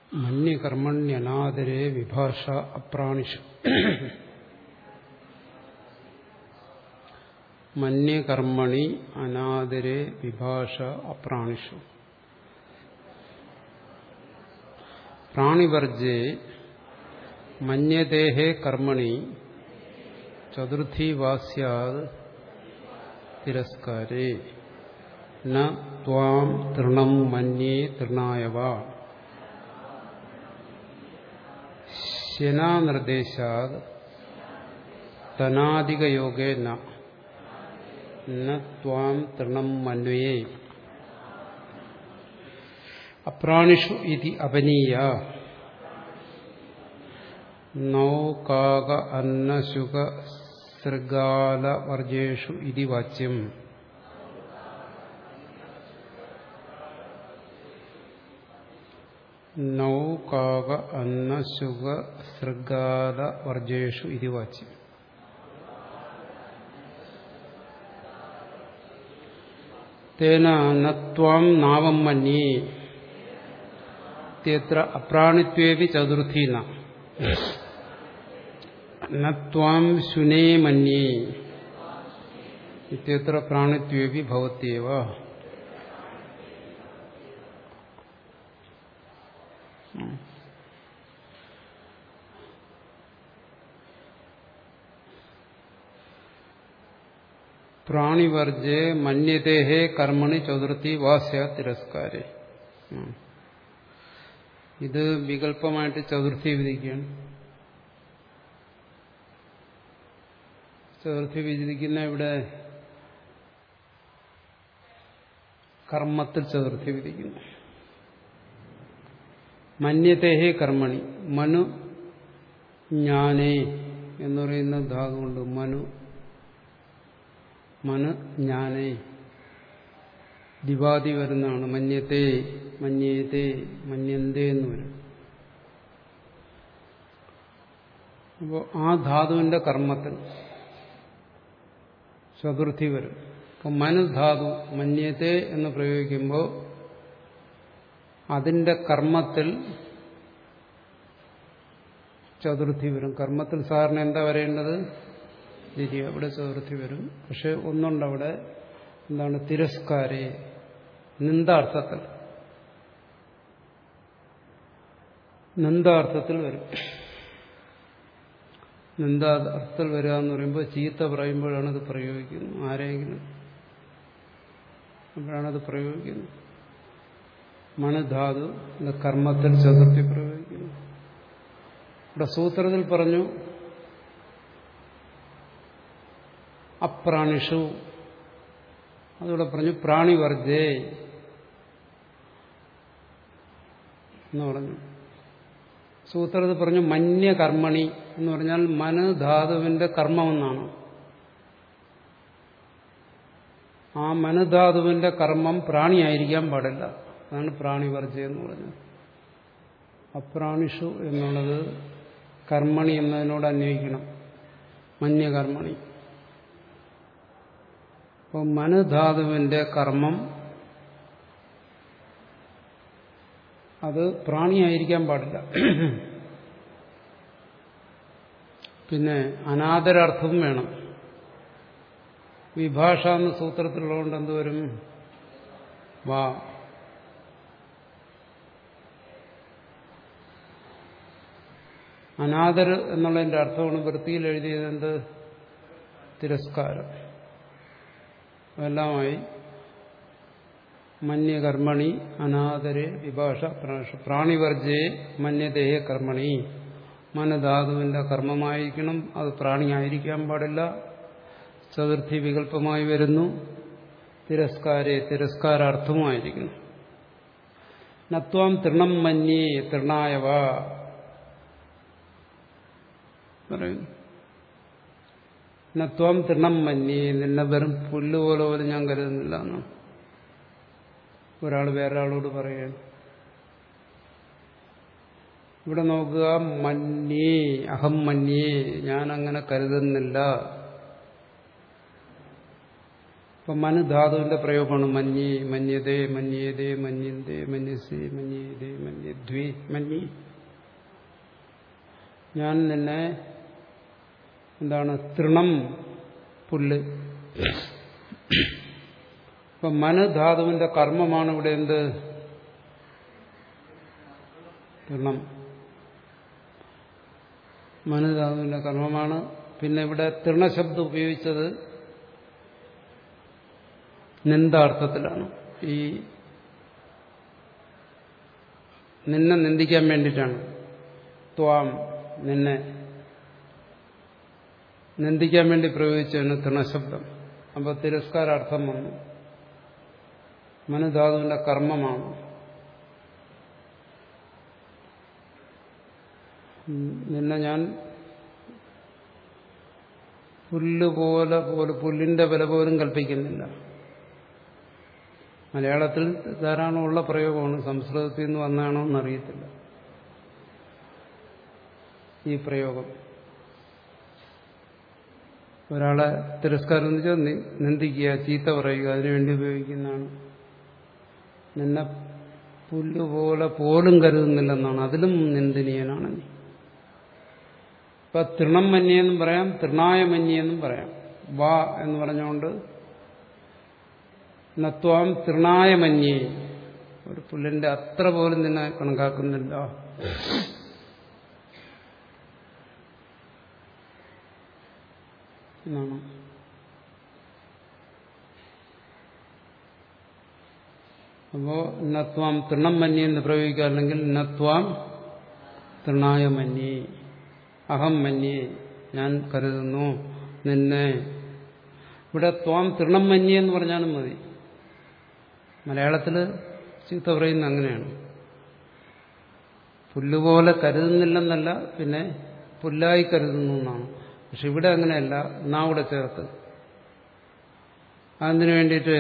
മന്യകർമ്മണ്യനാദരേ വിഭാഷ അപ്രാണിഷു മന്യകർമ്മണി അനാദരേ വിഭാഷ അപ്രാണിഷു പ്രാണിവർജേ മന്യദേഹേ കർമ്മണി ചതുർത്ഥി വാസ്യാത് തിരസ്കാരേ ന ത്വാം തൃണം മന്യേ തൃണായവ ശനാനിർദ്ദേശാത് തനാദികയോഗേ ന ത്വാം തൃണം മന്വയേ അപ്രാണിഷു ഇതി അപനീയ നൗകാക അന്നശുക സൃഗാലവർജേഷു ഇതി വാച്യം നൗകാക അന്നശുക സൃഗാലവർജേഷു ഇതി വാച്യം തേന നത്വാം നാവം മന്യേ ഇത്യത്ര അപ്രാണിത്വേപി ചതുർത്ഥീന നത്വാം ശുനേ മന്യേ ഇത്യത്ര പ്രാണിത്വേപി ഭവത്യവ പ്രാണിവർജേ മന്യതേഹേ കർമ്മണി ചതുർത്ഥി വാസ്യ തിരസ്കാരേ ഇത് വികല്പമായിട്ട് ചതുർത്ഥി വിധിക്കുകയാണ് ചതുർത്ഥി വിധിക്കുന്ന ഇവിടെ കർമ്മത്തിൽ ചതുർത്ഥി വിധിക്കുന്നു മന്യതേഹേ കർമ്മണി മനു ജ്ഞാനേ എന്ന് പറയുന്ന ധാതുണ്ട് മനു മനു ജ്ഞാനേ ദിവാദി വരുന്നതാണ് മന്യത്തെ മന്യേത്തെ മന്യന്തേ എന്ന് വരും അപ്പോൾ ആ ധാതുവിന്റെ കർമ്മത്തിൽ ചതുർത്ഥി വരും അപ്പം മനുധാതു മന്യത്തെ എന്ന് പ്രയോഗിക്കുമ്പോൾ അതിന്റെ കർമ്മത്തിൽ ചതുർത്ഥി വരും കർമ്മത്തിൽ സാറിന് എന്താ വരേണ്ടത് ശരി അവിടെ ചതുർത്ഥി വരും പക്ഷെ ഒന്നുണ്ട് അവിടെ എന്താണ് തിരസ്കാരേ നിന്ദാർത്ഥത്തിൽ നിന്ദാർത്ഥത്തിൽ വരും നിന്ദാർത്ഥത്തിൽ വരിക എന്ന് പറയുമ്പോൾ ചീത്ത പറയുമ്പോഴാണ് അത് പ്രയോഗിക്കുന്നത് ആരെങ്കിലും അപ്പോഴാണത് പ്രയോഗിക്കുന്നത് മണധാതു കർമ്മത്തിൽ ചതുർത്ഥി പ്രയോഗിക്കുന്നു ഇവിടെ സൂത്രത്തിൽ പറഞ്ഞു അപ്രാണിഷു അതുകൂടെ പറഞ്ഞു പ്രാണിവർജേ എന്ന് പറഞ്ഞു സൂത്രത്തിൽ പറഞ്ഞു മന്യകർമ്മണി എന്ന് പറഞ്ഞാൽ മനധാതുവിന്റെ കർമ്മമെന്നാണ് ആ മനധാതുവിന്റെ കർമ്മം പ്രാണിയായിരിക്കാൻ പാടില്ല അതാണ് പ്രാണിവർജ എന്ന് പറഞ്ഞത് അപ്രാണിഷു എന്നുള്ളത് കർമ്മണി എന്നതിനോട് അന്വയിക്കണം മന്യകർമ്മണി അപ്പോൾ മനധാതുവിന്റെ കർമ്മം അത് പ്രാണിയായിരിക്കാൻ പാടില്ല പിന്നെ അനാദരാർത്ഥവും വേണം വിഭാഷ എന്ന സൂത്രത്തിലുള്ളതുകൊണ്ട് എന്തുവരും വാ അനാദർ എന്നുള്ളതിന്റെ അർത്ഥമാണ് വൃത്തിയിൽ എഴുതിയത് എന്ത് തിരസ്കാരം എല്ലാമായി മന്യകർമ്മണി അനാദരെ വിഭാഷ പ്രാണിവർജയെ മന്യദേഹ കർമ്മണി മനധാതുവിന്റെ കർമ്മമായിരിക്കണം അത് പ്രാണിയായിരിക്കാൻ പാടില്ല ചതുർത്ഥി വികല്പമായി വരുന്നു തിരസ്കാരെ തിരസ്കാരാർത്ഥവുമായിരിക്കണം നത്വാം തൃണം മന്യേ തൃണായവ പറയുന്നു നത്വാം തൃണം മന്യേ നിന്നെ വെറും പുല്ലുപോലെ പോലും ഞാൻ കരുതുന്നില്ല എന്നാണ് ഒരാൾ വേറൊരാളോട് പറയുകയാണ് ഇവിടെ നോക്കുക മന്യേ അഹം മന്യേ ഞാൻ അങ്ങനെ കരുതുന്നില്ല അപ്പൊ മനുധാതുവിന്റെ പ്രയോഗമാണ് മഞ്ഞി മന്യതേ മന്യേതേ മന്യന്തേ മന്യസി മന്യേതേ മന്യദ്വി മഞ്ഞി ഞാൻ നിന്നെ എന്താണ് തൃണം പുല്ല് ഇപ്പൊ മനുധാതുവിന്റെ കർമ്മമാണ് ഇവിടെ എന്ത് തൃണം മനുധാതുവിന്റെ കർമ്മമാണ് പിന്നെ ഇവിടെ തൃണശബ്ദം ഉപയോഗിച്ചത് നിന്ദാർത്ഥത്തിലാണ് ഈ നിന്നെ നിന്ദിക്കാൻ വേണ്ടിയിട്ടാണ് ത്വാം നിന്നെ നിന്ദിക്കാൻ വേണ്ടി പ്രയോഗിച്ചതിന് തൃണശബ്ദം അപ്പോൾ തിരസ്കാരാർത്ഥം വന്നു മനുധാതുവിന്റെ കർമ്മമാണ് നിന്നെ ഞാൻ പുല്ലുപോലെ പോലെ പുല്ലിന്റെ വില പോലും കൽപ്പിക്കുന്നില്ല മലയാളത്തിൽ ധാരാളം ഉള്ള പ്രയോഗമാണ് സംസ്കൃതത്തിൽ നിന്ന് വന്നാണോ എന്നറിയത്തില്ല ഈ പ്രയോഗം ഒരാളെ തിരസ്കാരം എന്ന് വെച്ചാൽ നിന്ദിക്കുക ചീത്ത പറയുക അതിനുവേണ്ടി ഉപയോഗിക്കുന്നതാണ് നിന്നെ പുല്ലുപോലെ പോലും കരുതുന്നില്ലെന്നാണ് അതിലും നിന്ദനീയനാണ് നീ ഇപ്പൊ തൃണം മന്യെന്നും പറയാം തൃണായ മന്യെന്നും പറയാം വാ എന്ന് പറഞ്ഞുകൊണ്ട് നത്വാം തൃണായ മന്യേ ഒരു പുല്ലിന്റെ അത്ര പോലും നിന്നെ കണക്കാക്കുന്നില്ല എന്നാണ് അപ്പോ നത്വാം തൃണം മന്യ എന്ന് പ്രയോഗിക്കുക അല്ലെങ്കിൽ നത്വാം തൃണായ മന്യേ അഹം മന്യേ ഞാൻ കരുതുന്നു നിന്നെ ഇവിടെ ത്വാം തൃണം മന്യ എന്ന് പറഞ്ഞാലും മതി മലയാളത്തിൽ ചീത്ത പറയുന്ന അങ്ങനെയാണ് പുല്ലുപോലെ കരുതുന്നില്ലെന്നല്ല പിന്നെ പുല്ലായി കരുതുന്നു എന്നാണ് പക്ഷെ ഇവിടെ അങ്ങനെയല്ല നാ ഇവിടെ ചേർത്ത് അതിനു വേണ്ടിയിട്ട്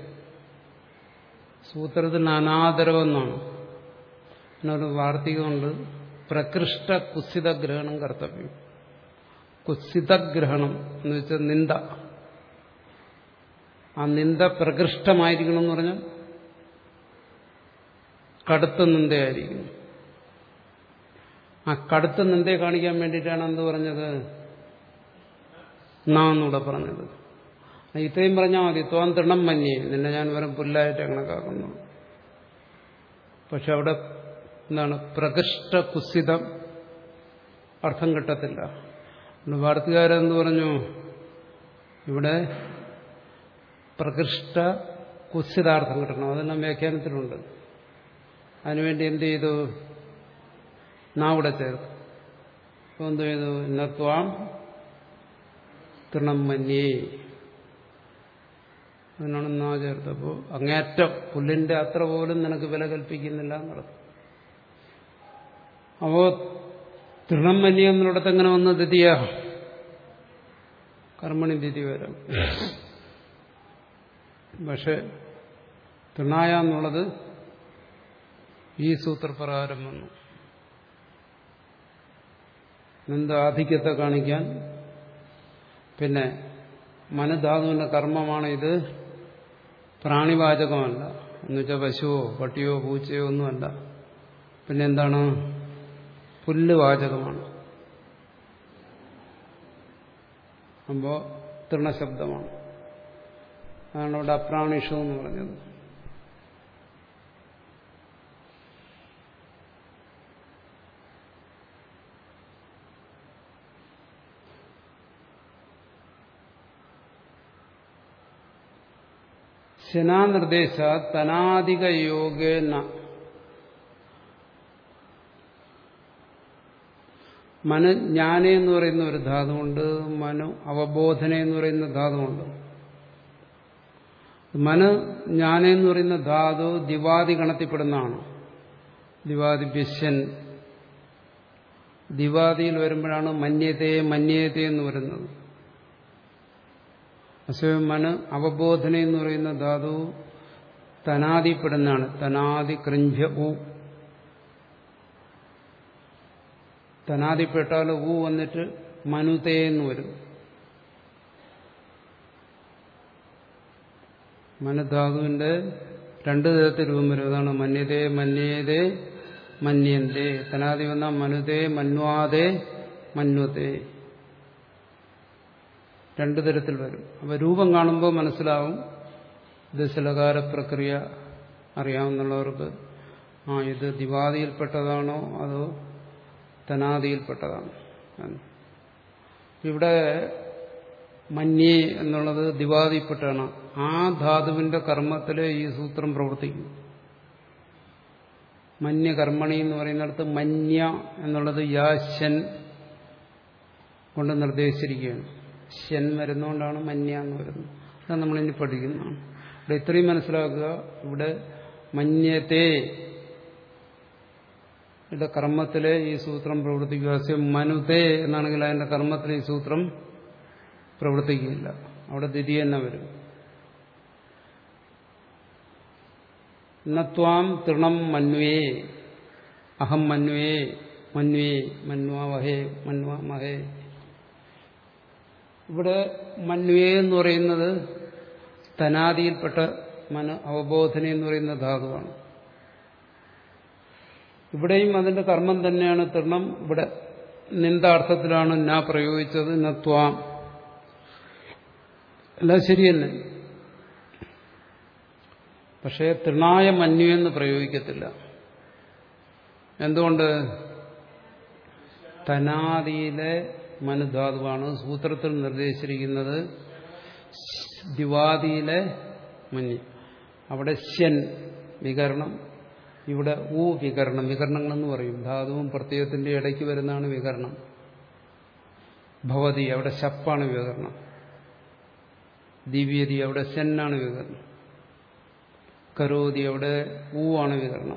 സൂത്രത്തിൽ അനാദരവെന്നാണ് എന്നൊരു വാർത്തികമുണ്ട് പ്രകൃഷ്ട കുസിത ഗ്രഹണം കർത്തവ്യം കുസിത ഗ്രഹണം എന്ന് വെച്ചാൽ നിന്ദ ആ നിന്ദ പ്രകൃഷ്ടമായിരിക്കണം എന്ന് പറഞ്ഞാൽ കടുത്ത നിന്ദയായിരിക്കണം ആ കടുത്ത നിന്ദയെ കാണിക്കാൻ വേണ്ടിയിട്ടാണ് എന്ത് പറഞ്ഞത് എന്നാന്നൂടെ പറഞ്ഞത് ഇത്രയും പറഞ്ഞാൽ മതി തോൻ തൃണം മഞ്ഞേ നിന്നെ ഞാൻ വെറും പുല്ലായിട്ട് കണക്കാക്കുന്നു പക്ഷെ അവിടെ എന്താണ് പ്രകൃഷ്ട കുസിതം അർത്ഥം കിട്ടത്തില്ല വാർത്തകാരെന്ത് പറഞ്ഞു ഇവിടെ പ്രകൃഷ്ട കുസിതാർത്ഥം കിട്ടണം അതെല്ലാം വ്യാഖ്യാനത്തിലുണ്ട് അതിനുവേണ്ടി എന്ത് ചെയ്തു നാവിടെ ചേർത്തു അപ്പോൾ എന്ത് ചെയ്തു നത്വാം തൃണം മന്യേ അതിനാണ് നാ ചേർത്തപ്പോൾ അങ്ങേറ്റം പുല്ലിന്റെ അത്ര പോലും നിനക്ക് വില കൽപ്പിക്കുന്നില്ല എന്നർത്ഥം അപ്പോ തൃണം മന്യ എന്നിടത്ത് എങ്ങനെ വന്ന് ദ്വിതീയ കർമ്മണി ദ്വിതീയ വരാം പക്ഷെ തൃണായ എന്നുള്ളത് ഈ സൂത്രപ്രകാരം വന്നു നിന്റെ ആധിക്യത്തെ കാണിക്കാൻ പിന്നെ മനധാതുവിന്റെ കർമ്മമാണ് ഇത് പ്രാണിവാചകമല്ല എന്നുവെച്ചാൽ പശുവോ പട്ടിയോ പൂച്ചയോ ഒന്നുമല്ല പിന്നെ എന്താണ് പുല്ല് വാചകമാണ് അപ്പോൾ തൃണശബ്ദമാണ് അതാണ് ഇവിടെ അപ്രാണിഷു എന്ന് പറഞ്ഞത് ശനാനിർദ്ദേശ തനാധിക യോഗേന മനു ജ്ഞാന എന്ന് പറയുന്ന ഒരു ധാതുവുണ്ട് മനു അവബോധന എന്ന് പറയുന്ന ധാതുവുണ്ട് മനു ജ്ഞാന എന്ന് പറയുന്ന ധാതു ദിവാദി ഗണത്തിൽപ്പെടുന്നതാണ് ദിവാദി ബിഷ്യൻ ദിവാദിയിൽ വരുമ്പോഴാണ് മന്യതേ മന്യതേ എന്ന് വരുന്നത് അസമയം മനു അവബോധന എന്ന് പറയുന്ന ധാതു തനാദിപ്പെടുന്നതാണ് തനാദി കൃഞ്ച ഊ തനാദിപ്പെട്ടാൽ ഊ വന്നിട്ട് മനുതേ എന്ന് വരും മനധാതുവിന്റെ രണ്ട് തരത്തിൽ രൂപം വരും അതാണ് മന്യതേ മന്യേതേ മന്യന്തേ തനാദി വന്ന മനുതേ മന്വാതേ മന്വതേ രണ്ടു തരത്തിൽ വരും അപ്പൊ രൂപം കാണുമ്പോൾ മനസ്സിലാവും ദശലകാര പ്രക്രിയ അറിയാവുന്നുള്ളവർക്ക് ആ ഇത് ദിവാദിയിൽപ്പെട്ടതാണോ അതോ തനാദിയിൽപ്പെട്ടതാണോ എന്ന്. ഇവിടെ മന്യേ എന്നുള്ളത് ദിവാദിപ്പെട്ടാണ് ആ ധാതുവിന്റെ കർമ്മത്തില് ഈ സൂത്രം പ്രവർത്തിക്കും മന്യ കർമ്മണി എന്ന് പറയുന്നിടത്ത് മന്യ എന്നുള്ളത് യാശൻ കൊണ്ട് നിർദ്ദേശിച്ചിരിക്കുകയാണ് ശൻ വരുന്നതുകൊണ്ടാണ് മന്യ എന്ന് വരുന്നത് അത് നമ്മളിനി പഠിക്കുന്നതാണ് ഇവിടെ ഇത്രയും മനസ്സിലാക്കുക ഇവിടെ മന്യത്തെ ഇവിടെ കർമ്മത്തിലെ ഈ സൂത്രം പ്രവർത്തിക്കുക അസ്യ മനുതേ എന്നാണെങ്കിൽ അതിന്റെ കർമ്മത്തിൽ ഈ സൂത്രം പ്രവർത്തിക്കില്ല അവിടെ ദ്വിതീയ തന്നെ വരും നത്വാം തൃണം മന്വേ അഹം മന്വേ മന്വേ മന്വ വഹേ മന്വ മഹേ ഇവിടെ മന്വേ എന്ന് പറയുന്നത് തനാദിയിൽപ്പെട്ട മന അവബോധന എന്ന് പറയുന്ന ധാതുവാണ് ഇവിടെയും അതിന്റെ കർമ്മം തന്നെയാണ് തൃണം ഇവിടെ നിന്ദാർത്ഥത്തിലാണ് നാ പ്രയോഗിച്ചത് നത്വാം എല്ലാം ശരി തന്നെ പക്ഷേ തൃണായ മന്യു എന്ന് പ്രയോഗിക്കത്തില്ല എന്തുകൊണ്ട് തനാദിയിലെ മനുധാതുവാണ് സൂത്രത്തിൽ നിർദ്ദേശിച്ചിരിക്കുന്നത് ദിവാദിയിലെ മഞ്ഞ് അവിടെ ശൻ വികരണം ഇവിടെ ഊ വികരണം വികരണങ്ങളെന്ന് പറയും ധാതുവും പ്രത്യയത്തിന്റെ ഇടയ്ക്ക് വരുന്നതാണ് വികരണം ഭവതി അവിടെ ശപ്പാണ് വികരണം ദിവ്യതി അവിടെ സെന്നാണ് വികരണം കരോതി അവിടെ ഊ ആണ് വികരണം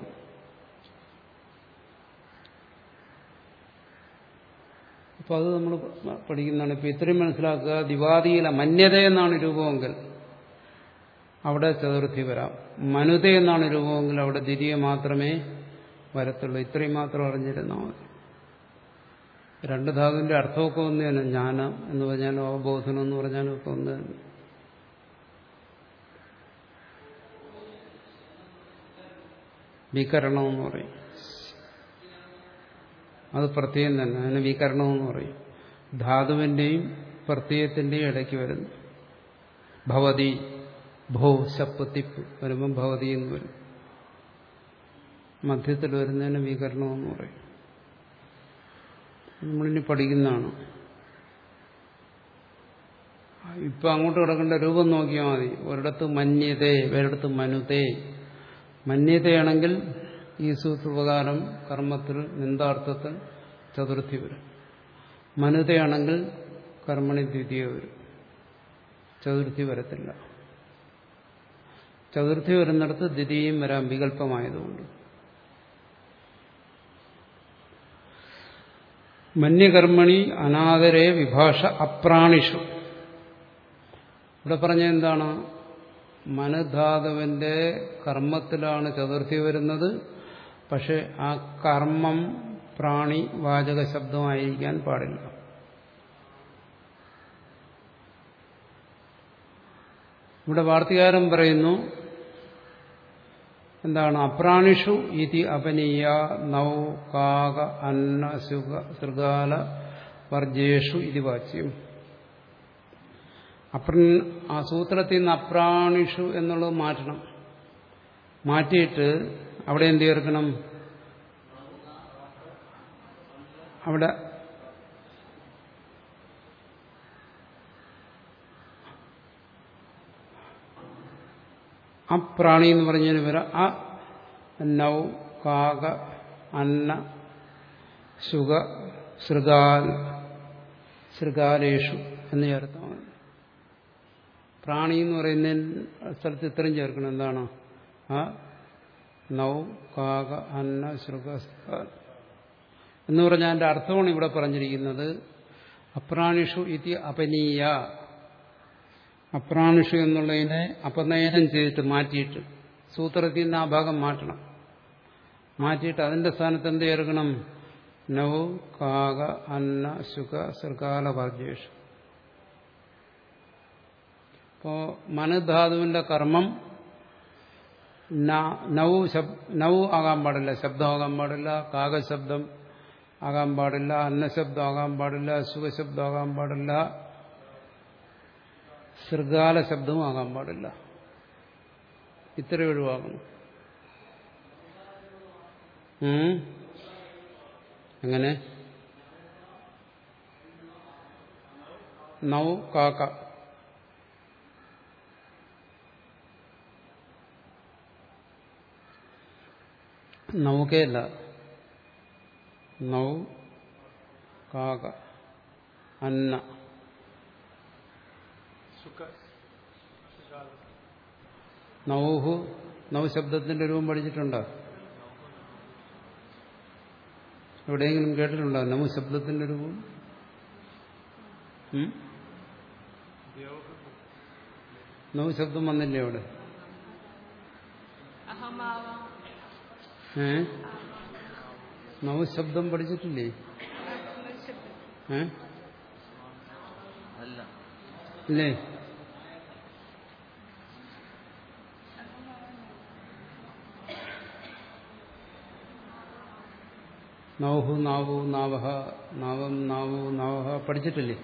അപ്പൊ അത് നമ്മൾ പഠിക്കുന്നതാണ് ഇപ്പൊ ഇത്രയും മനസ്സിലാക്കുക ദിവാദിയിലെ മന്യത എന്നാണ് രൂപമെങ്കിൽ അവിടെ ചതുർത്ഥി വരാം മനുത എന്നാണ് രൂപമെങ്കിൽ അവിടെ ദ്വിതീയ മാത്രമേ വരത്തുള്ളൂ ഇത്രയും മാത്രം അറിഞ്ഞിരുന്നാൽ മതി രണ്ട് ധാതുവിന്റെ അർത്ഥമൊക്കെ ഒന്ന് തന്നെ ജ്ഞാനം എന്ന് പറഞ്ഞാലും അവബോധനം എന്ന് പറഞ്ഞാലും ഒക്കെ ഒന്ന് തന്നെ വികരണം എന്ന് പറയും അത് പ്രത്യയം തന്നെ അതിന് വികരണം എന്ന് പറയും ധാതുവിന്റെയും പ്രത്യയത്തിന്റെയും ഇടയ്ക്ക് വരുന്നു ഭവതി ഭോ ശപ്പ് തിപ്പ് വരുമ്പം ഭവതി എന്ന് വരും മധ്യത്തിൽ വരുന്നതിന് വികരണം എന്ന് പറയും നമ്മളിനി പഠിക്കുന്നതാണ് ഇപ്പൊ അങ്ങോട്ട് കിടക്കേണ്ട രൂപം നോക്കിയാൽ മതി ഒരിടത്ത് മന്യതേ വേറിടത്ത് മനുതേ മന്യതയാണെങ്കിൽ ഈ സൂത്രപ്രകാരം കർമ്മത്തിൽ നിന്ദാർത്ഥത്തിൽ ചതുർത്ഥി വരും മനുതയാണെങ്കിൽ കർമ്മണി ദ്വിതീയ വരും ചതുർത്ഥി വരത്തില്ല ചതുർത്ഥി വരുന്നിടത്ത് ദ്വിതീയം വരാൻ വികല്പമായതുകൊണ്ട് മന്യകർമ്മണി അനാദരേ വിഭാഷ അപ്രാണിഷു ഇവിടെ പറഞ്ഞ എന്താണ് മനധാതുവിന്റെ കർമ്മത്തിലാണ് ചതുർത്ഥി വരുന്നത് പക്ഷെ ആ കർമ്മം പ്രാണി വാചക ശബ്ദമായിരിക്കാൻ പാടില്ല ഇവിടെ വാർത്തകാരൻ പറയുന്നു എന്താണ് അപ്രാണിഷു ഇതി അപനീയ നൗ കാക അന്ന സുഖ ശൃഗാല വർജേഷു ഇതി വാച്യം അപ്ര ആ സൂത്രത്തിൽ നിന്ന് അപ്രാണിഷു എന്നുള്ളത് മാറ്റണം മാറ്റിയിട്ട് അവിടെ എന്ത് ചേർക്കണം അവിടെ അപ്രാണി എന്ന് പറഞ്ഞതിന് വരാം അ നൗ കാക അന്ന സുഖ ശൃഗാൽ ശൃഗാലേഷു എന്ന് ചേർത്താൽ മതി പ്രാണി എന്ന് പറയുന്ന സ്ഥലത്ത് ഇത്രയും ചേർക്കണം എന്താണ് ആ നൗ കാക അന്ന ശൃഗ എന്ന് പറഞ്ഞാൽ അതിന്റെ അർത്ഥമാണ് ഇവിടെ പറഞ്ഞിരിക്കുന്നത് അപ്രാണിഷു ഇതി അപനീയ അപ്രാണിഷു എന്നുള്ളതിനെ അപനയനം ചെയ്തിട്ട് മാറ്റിയിട്ട് സൂത്രത്തിൽ നിന്ന് ആ ഭാഗം മാറ്റണം മാറ്റിയിട്ട് അതിന്റെ സ്ഥാനത്ത് എന്ത് ചേർക്കണം നൗ കാക അന്ന ശുക ശൃഗാല വർജേഷു അപ്പോ മനുധാതുവിന്റെ കർമ്മം ന- നൗ ശബ് നൗ ആകാൻ പാടില്ല ശബ്ദമാകാൻ പാടില്ല കാകശബ്ദം ആകാൻ പാടില്ല അന്നശബ്ദം ആകാൻ പാടില്ല സുഖശബ്ദം ആകാൻ പാടില്ല ശൃഗാല ശബ്ദവും ആകാൻ പാടില്ല ഇത്ര ഒഴിവാക്കണം ഉം? എങ്ങനെ നൗ കാക്ക നൗകയല്ല നൗ കാക അന്ന സുഖ നൗഹു നൗ ശബ്ദത്തിന്റെ രൂപം പഠിച്ചിട്ടുണ്ടോ എവിടെയെങ്കിലും കേട്ടിട്ടുണ്ടോ നൗ ശബ്ദത്തിന്റെ രൂപം ഉം? നൗ ശബ്ദം വന്നില്ലേ അവിടെ അഹമാവാം ഏ നൗ ശബ്ദം പഠിച്ചിട്ടില്ലേ ഏ അല്ല ഇല്ലേ നൗഹു നാവു നാവഹ നാവം നാവു നാവഹ പഠിച്ചിട്ടില്ലേ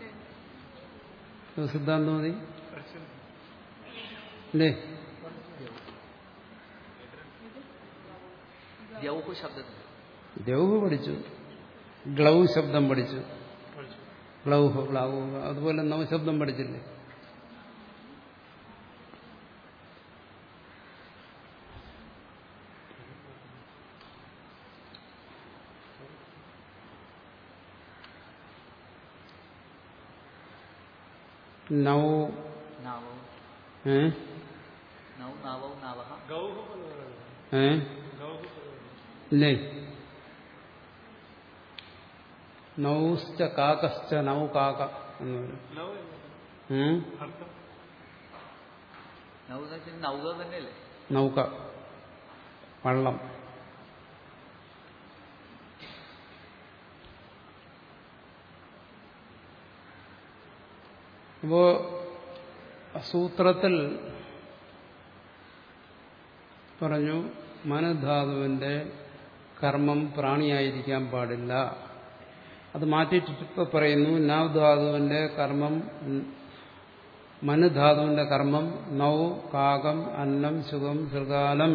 ഇത് സിദ്ധാന്തം മതി ഇല്ലേ ദ്യൗഹു ശബ്ദത്തിൽ ദ്യൗഹ് പഠിച്ചു ഗ്ലൗ ശബ്ദം പഠിച്ചു ഗ്ലൗഹ് ഗ്ലൗഹ് അതുപോലെ നവശബ്ദം പഠിച്ചില്ലേ നൗ നാവോ ഏ നൗ നാവോ നാവഹ ഗൗഹു എന്ന് പറയുന്നത് ഏ ഗൗഹു എന്ന് പറയുന്നത് ഇല്ലേ നൗശ്ച കാകശ്ച നൗ കാക എന്ന് പറയും ലവ് എന്ന് ഉം? അർത്ഥം നൗ എന്ന് വെച്ചാൽ നൗക തന്നെയല്ലേ നൗക വള്ളം അപ്പോ സൂത്രത്തിൽ പറഞ്ഞു മനധാതുവിന്റെ കർമ്മം പ്രാണിയായിരിക്കാൻ പാടില്ല അത് മാറ്റിയിട്ട് ഇപ്പൊ പറയുന്നു നാവ് ധാതുവിന്റെ കർമ്മം ഉം, മനുധാതുവിന്റെ കർമ്മം നൗ കാകം അന്നം സുഖം ശൃഗാലം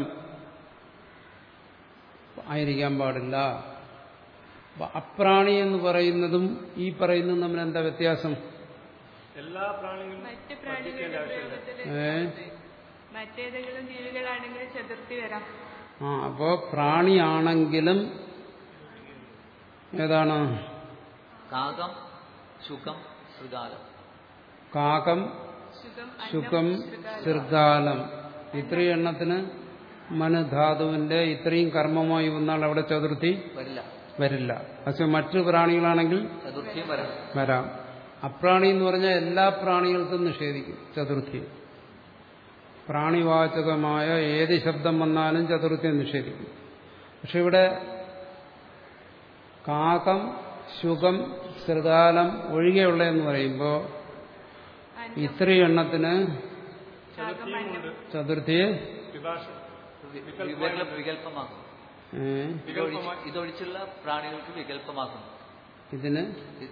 ആയിരിക്കാൻ പാടില്ല അപ്പൊ അപ്രാണി എന്ന് പറയുന്നതും ഈ പറയുന്നതും തമ്മിൽ എന്താ വ്യത്യാസം എല്ലാ പ്രാണികളും മറ്റ് പഠിക്കേണ്ട പ്രാണികളുടെ ആവശ്യമില്ല പ്രയോഗത്തില് മറ്റേതെങ്കിലും ജീവികളാണെങ്കിൽ ചതുർത്ഥി വരാം ആ അപ്പോ പ്രാണിയാണെങ്കിലും ഏതാണ് കാകം ശുകം ശൃഗാലം കാകം സുഖം ശുകം ശൃഗാലം ഇത്രയും എണ്ണത്തിന് മനുധാതുവിന്റെ ഇത്രയും കർമ്മമായി വന്നാൽ അവിടെ ചതുർത്ഥി വരില്ല വരില്ല പക്ഷെ മറ്റു പ്രാണികളാണെങ്കിൽ ചതുർത്ഥിയും വരണം വരാം അപ്രാണി എന്ന് പറഞ്ഞാൽ എല്ലാ പ്രാണികൾക്കും നിഷേധിക്കും ചതുർത്ഥി പ്രാണിവാചകമായ ഏത് ശബ്ദം വന്നാലും ചതുർത്ഥി നിഷേധിക്കും പക്ഷെ ഇവിടെ കാകം ശുകം ശൃഗാലം ഒഴികെയുള്ളതെന്ന് പറയുമ്പോൾ ഇത്രയും എണ്ണത്തിന് ചതുർത്ഥിയുമുണ്ട് ചതുർത്ഥിയെ വിഭാഷ വി- വികൽപ്പ- വികൽപ്പമാക്കും ഏ, ഇതൊഴിച്ച് ഇതൊഴിച്ചുള്ള പ്രാണികൾക്ക് വികല്പമാക്കുന്നു ഇതിന് ഇത്-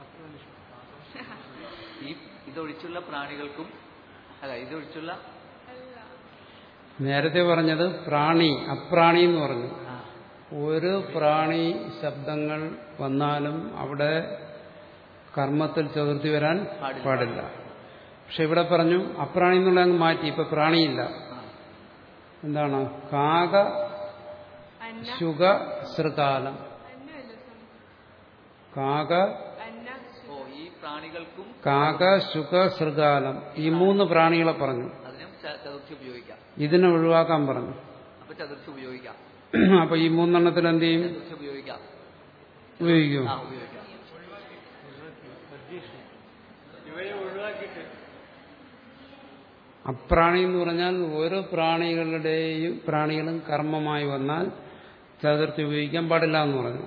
ഈ ഇതൊഴിച്ചുള്ള പ്രാണികൾക്കും അല്ല ഇതൊഴിച്ചുള്ള നേരത്തെ പറഞ്ഞത് പ്രാണി അപ്രാണി എന്ന് പറഞ്ഞു ആ, ഒരു പ്രാണി ശബ്ദങ്ങൾ വന്നാലും അവിടെ കർമ്മത്തിൽ ചതുർത്ഥി വരാൻ പാടില്ല. പാടില്ല പക്ഷെ ഇവിടെ പറഞ്ഞു അപ്രാണി എന്നുള്ള അങ്ങ് മാറ്റി ഇപ്പൊ പ്രാണിയില്ല ആ. എന്താണ് കാക അന്ന ശുക ശൃകാലം അന്നമല്ല സ്വാമി. കാക അന്ന ഓ ഈ പ്രാണികൾക്കും കാക ശുക ശൃകാലം ഈ മൂന്ന് പ്രാണികളെ പറഞ്ഞു അതിനും ച- ചതുർത്ഥി ഉപയോഗിക്കാം ഇതിനെ ഒഴിവാക്കാൻ പറഞ്ഞു അപ്പൊ ചതുർത്ഥി ഉപയോഗിക്കാം അപ്പൊ ഈ മൂന്നെണ്ണത്തിൽ എന്ത് ചെയ്യും ചതുർത്ഥി ഉപയോഗിക്കാം ഉപയോഗിക്കും ആ ഉപയോഗിക്കാം ഇവയെ ഒഴിവാക്കിയിട്ട് അപ്രാണി എന്ന് പറഞ്ഞാൽ ഓരോ പ്രാണികളുടെയും പ്രാണികളും കർമ്മമായി വന്നാൽ ചതുർത്ഥി ഉപയോഗിക്കാൻ പാടില്ല എന്ന് പറഞ്ഞു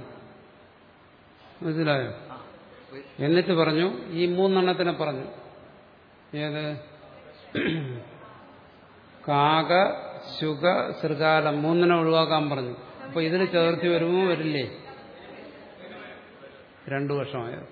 മനസ്സിലായോ ആ ഉ- എന്നിട്ട് പറഞ്ഞു ഈ മൂന്നെണ്ണത്തിനെ പറഞ്ഞു ഏത് കാക ശുക ശൃഗാലം മൂന്നിനെ ഒഴിവാക്കാൻ പറഞ്ഞു അപ്പൊ ഇതിൽ ചതുർത്ഥി വരുമോ വരില്ലേ രണ്ടു വർഷമായത്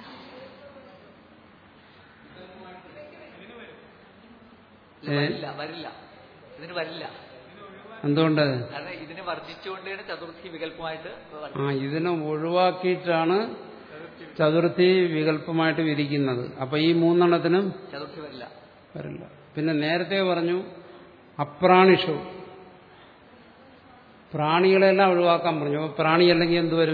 ഇല്ല, വരില്ല വരില്ല ഇതിന് വരില്ല എന്തുകൊണ്ട് കാരണം ഇതിന് വർദ്ധിച്ചുകൊണ്ടാണ് ചതുർത്ഥി വികല്പമായിട്ട് വന്നത്. ആ ഇതിനെ ഒഴിവാക്കിയിട്ടാണ് ചതുർത്ഥി വികല്പമായിട്ട് വിധിക്കുന്നത് അപ്പൊ ഈ മൂന്നെണ്ണത്തിനും ചതുർത്ഥി വരില്ല വരില്ല പിന്നെ നേരത്തെ പറഞ്ഞു അപ്രാണിഷു പ്രാണികളെല്ലാം ഒഴിവാക്കാൻ പറഞ്ഞു അപ്പൊ പ്രാണി അല്ലെങ്കിൽ എന്ത് വരും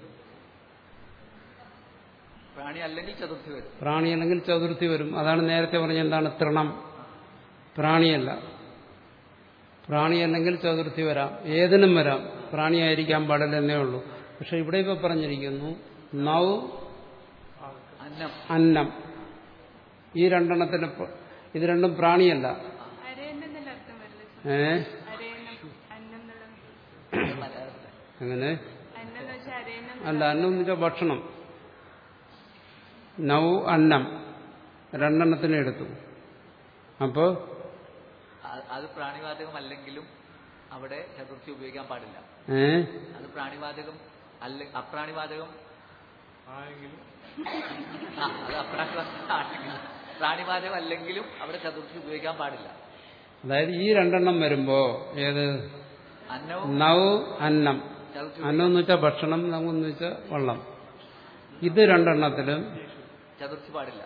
പ്രാണി അല്ലെങ്കിൽ ചതുർത്ഥി വരും പ്രാണി അല്ലെങ്കിൽ ചതുർത്ഥി വരും അതാണ് നേരത്തെ പറഞ്ഞ എന്താണ് തൃണം പ്രാണിയല്ല പ്രാണി അല്ലെങ്കിൽ ചതുർത്ഥി വരാം ഏതിനും വരാം പ്രാണിയായിരിക്കാൻ പാടില്ലെന്നേ ഉള്ളൂ പക്ഷെ ഇവിടെ ഇപ്പൊ പറഞ്ഞിരിക്കുന്നു നൗ അന്നം അന്നം ഈ രണ്ടെണ്ണത്തിന് പ- ഇത് രണ്ടും പ്രാണിയല്ല അരയന്നം എന്നല്ല അർത്ഥം വരില്ല സ്വാമി ഏ അരയന്നം അന്നം എന്നുള്ള മലയാളത്തില്. അങ്ങനെ അന്നം എന്ന് വെച്ചാൽ അരയന്നം അല്ല അന്നം എന്ന് വെച്ചാൽ ഭക്ഷണം നൗ അന്നം രണ്ടെണ്ണത്തിനെ എടുത്തു അപ്പോ അത് അത് പ്രാണിവാചകം അല്ലെങ്കിലും അവിടെ ചതുർത്ഥി ഉപയോഗിക്കാൻ പാടില്ല ഏ അത് പ്രാണിവാചകം അല്ല അപ്രാണിവാചകം ആയെങ്കിലും ആ, അത് അപ്രാണിവാചകം ആണെങ്കിലും പ്രാണിവാചകം അല്ലെങ്കിലും അവിടെ ചതുർത്ഥി ഉപയോഗിക്കാൻ പാടില്ല അതായത് ഈ രണ്ടെണ്ണം വരുമ്പോ ഏത് അന്നവും നൗ അന്നം ചതുർത്ഥി അന്നം എന്ന് വെച്ചാൽ ഭക്ഷണം നൗ എന്ന് വെച്ചാൽ വെള്ളം ഇത് രണ്ടെണ്ണത്തിലും ചതുർത്ഥി പാടില്ല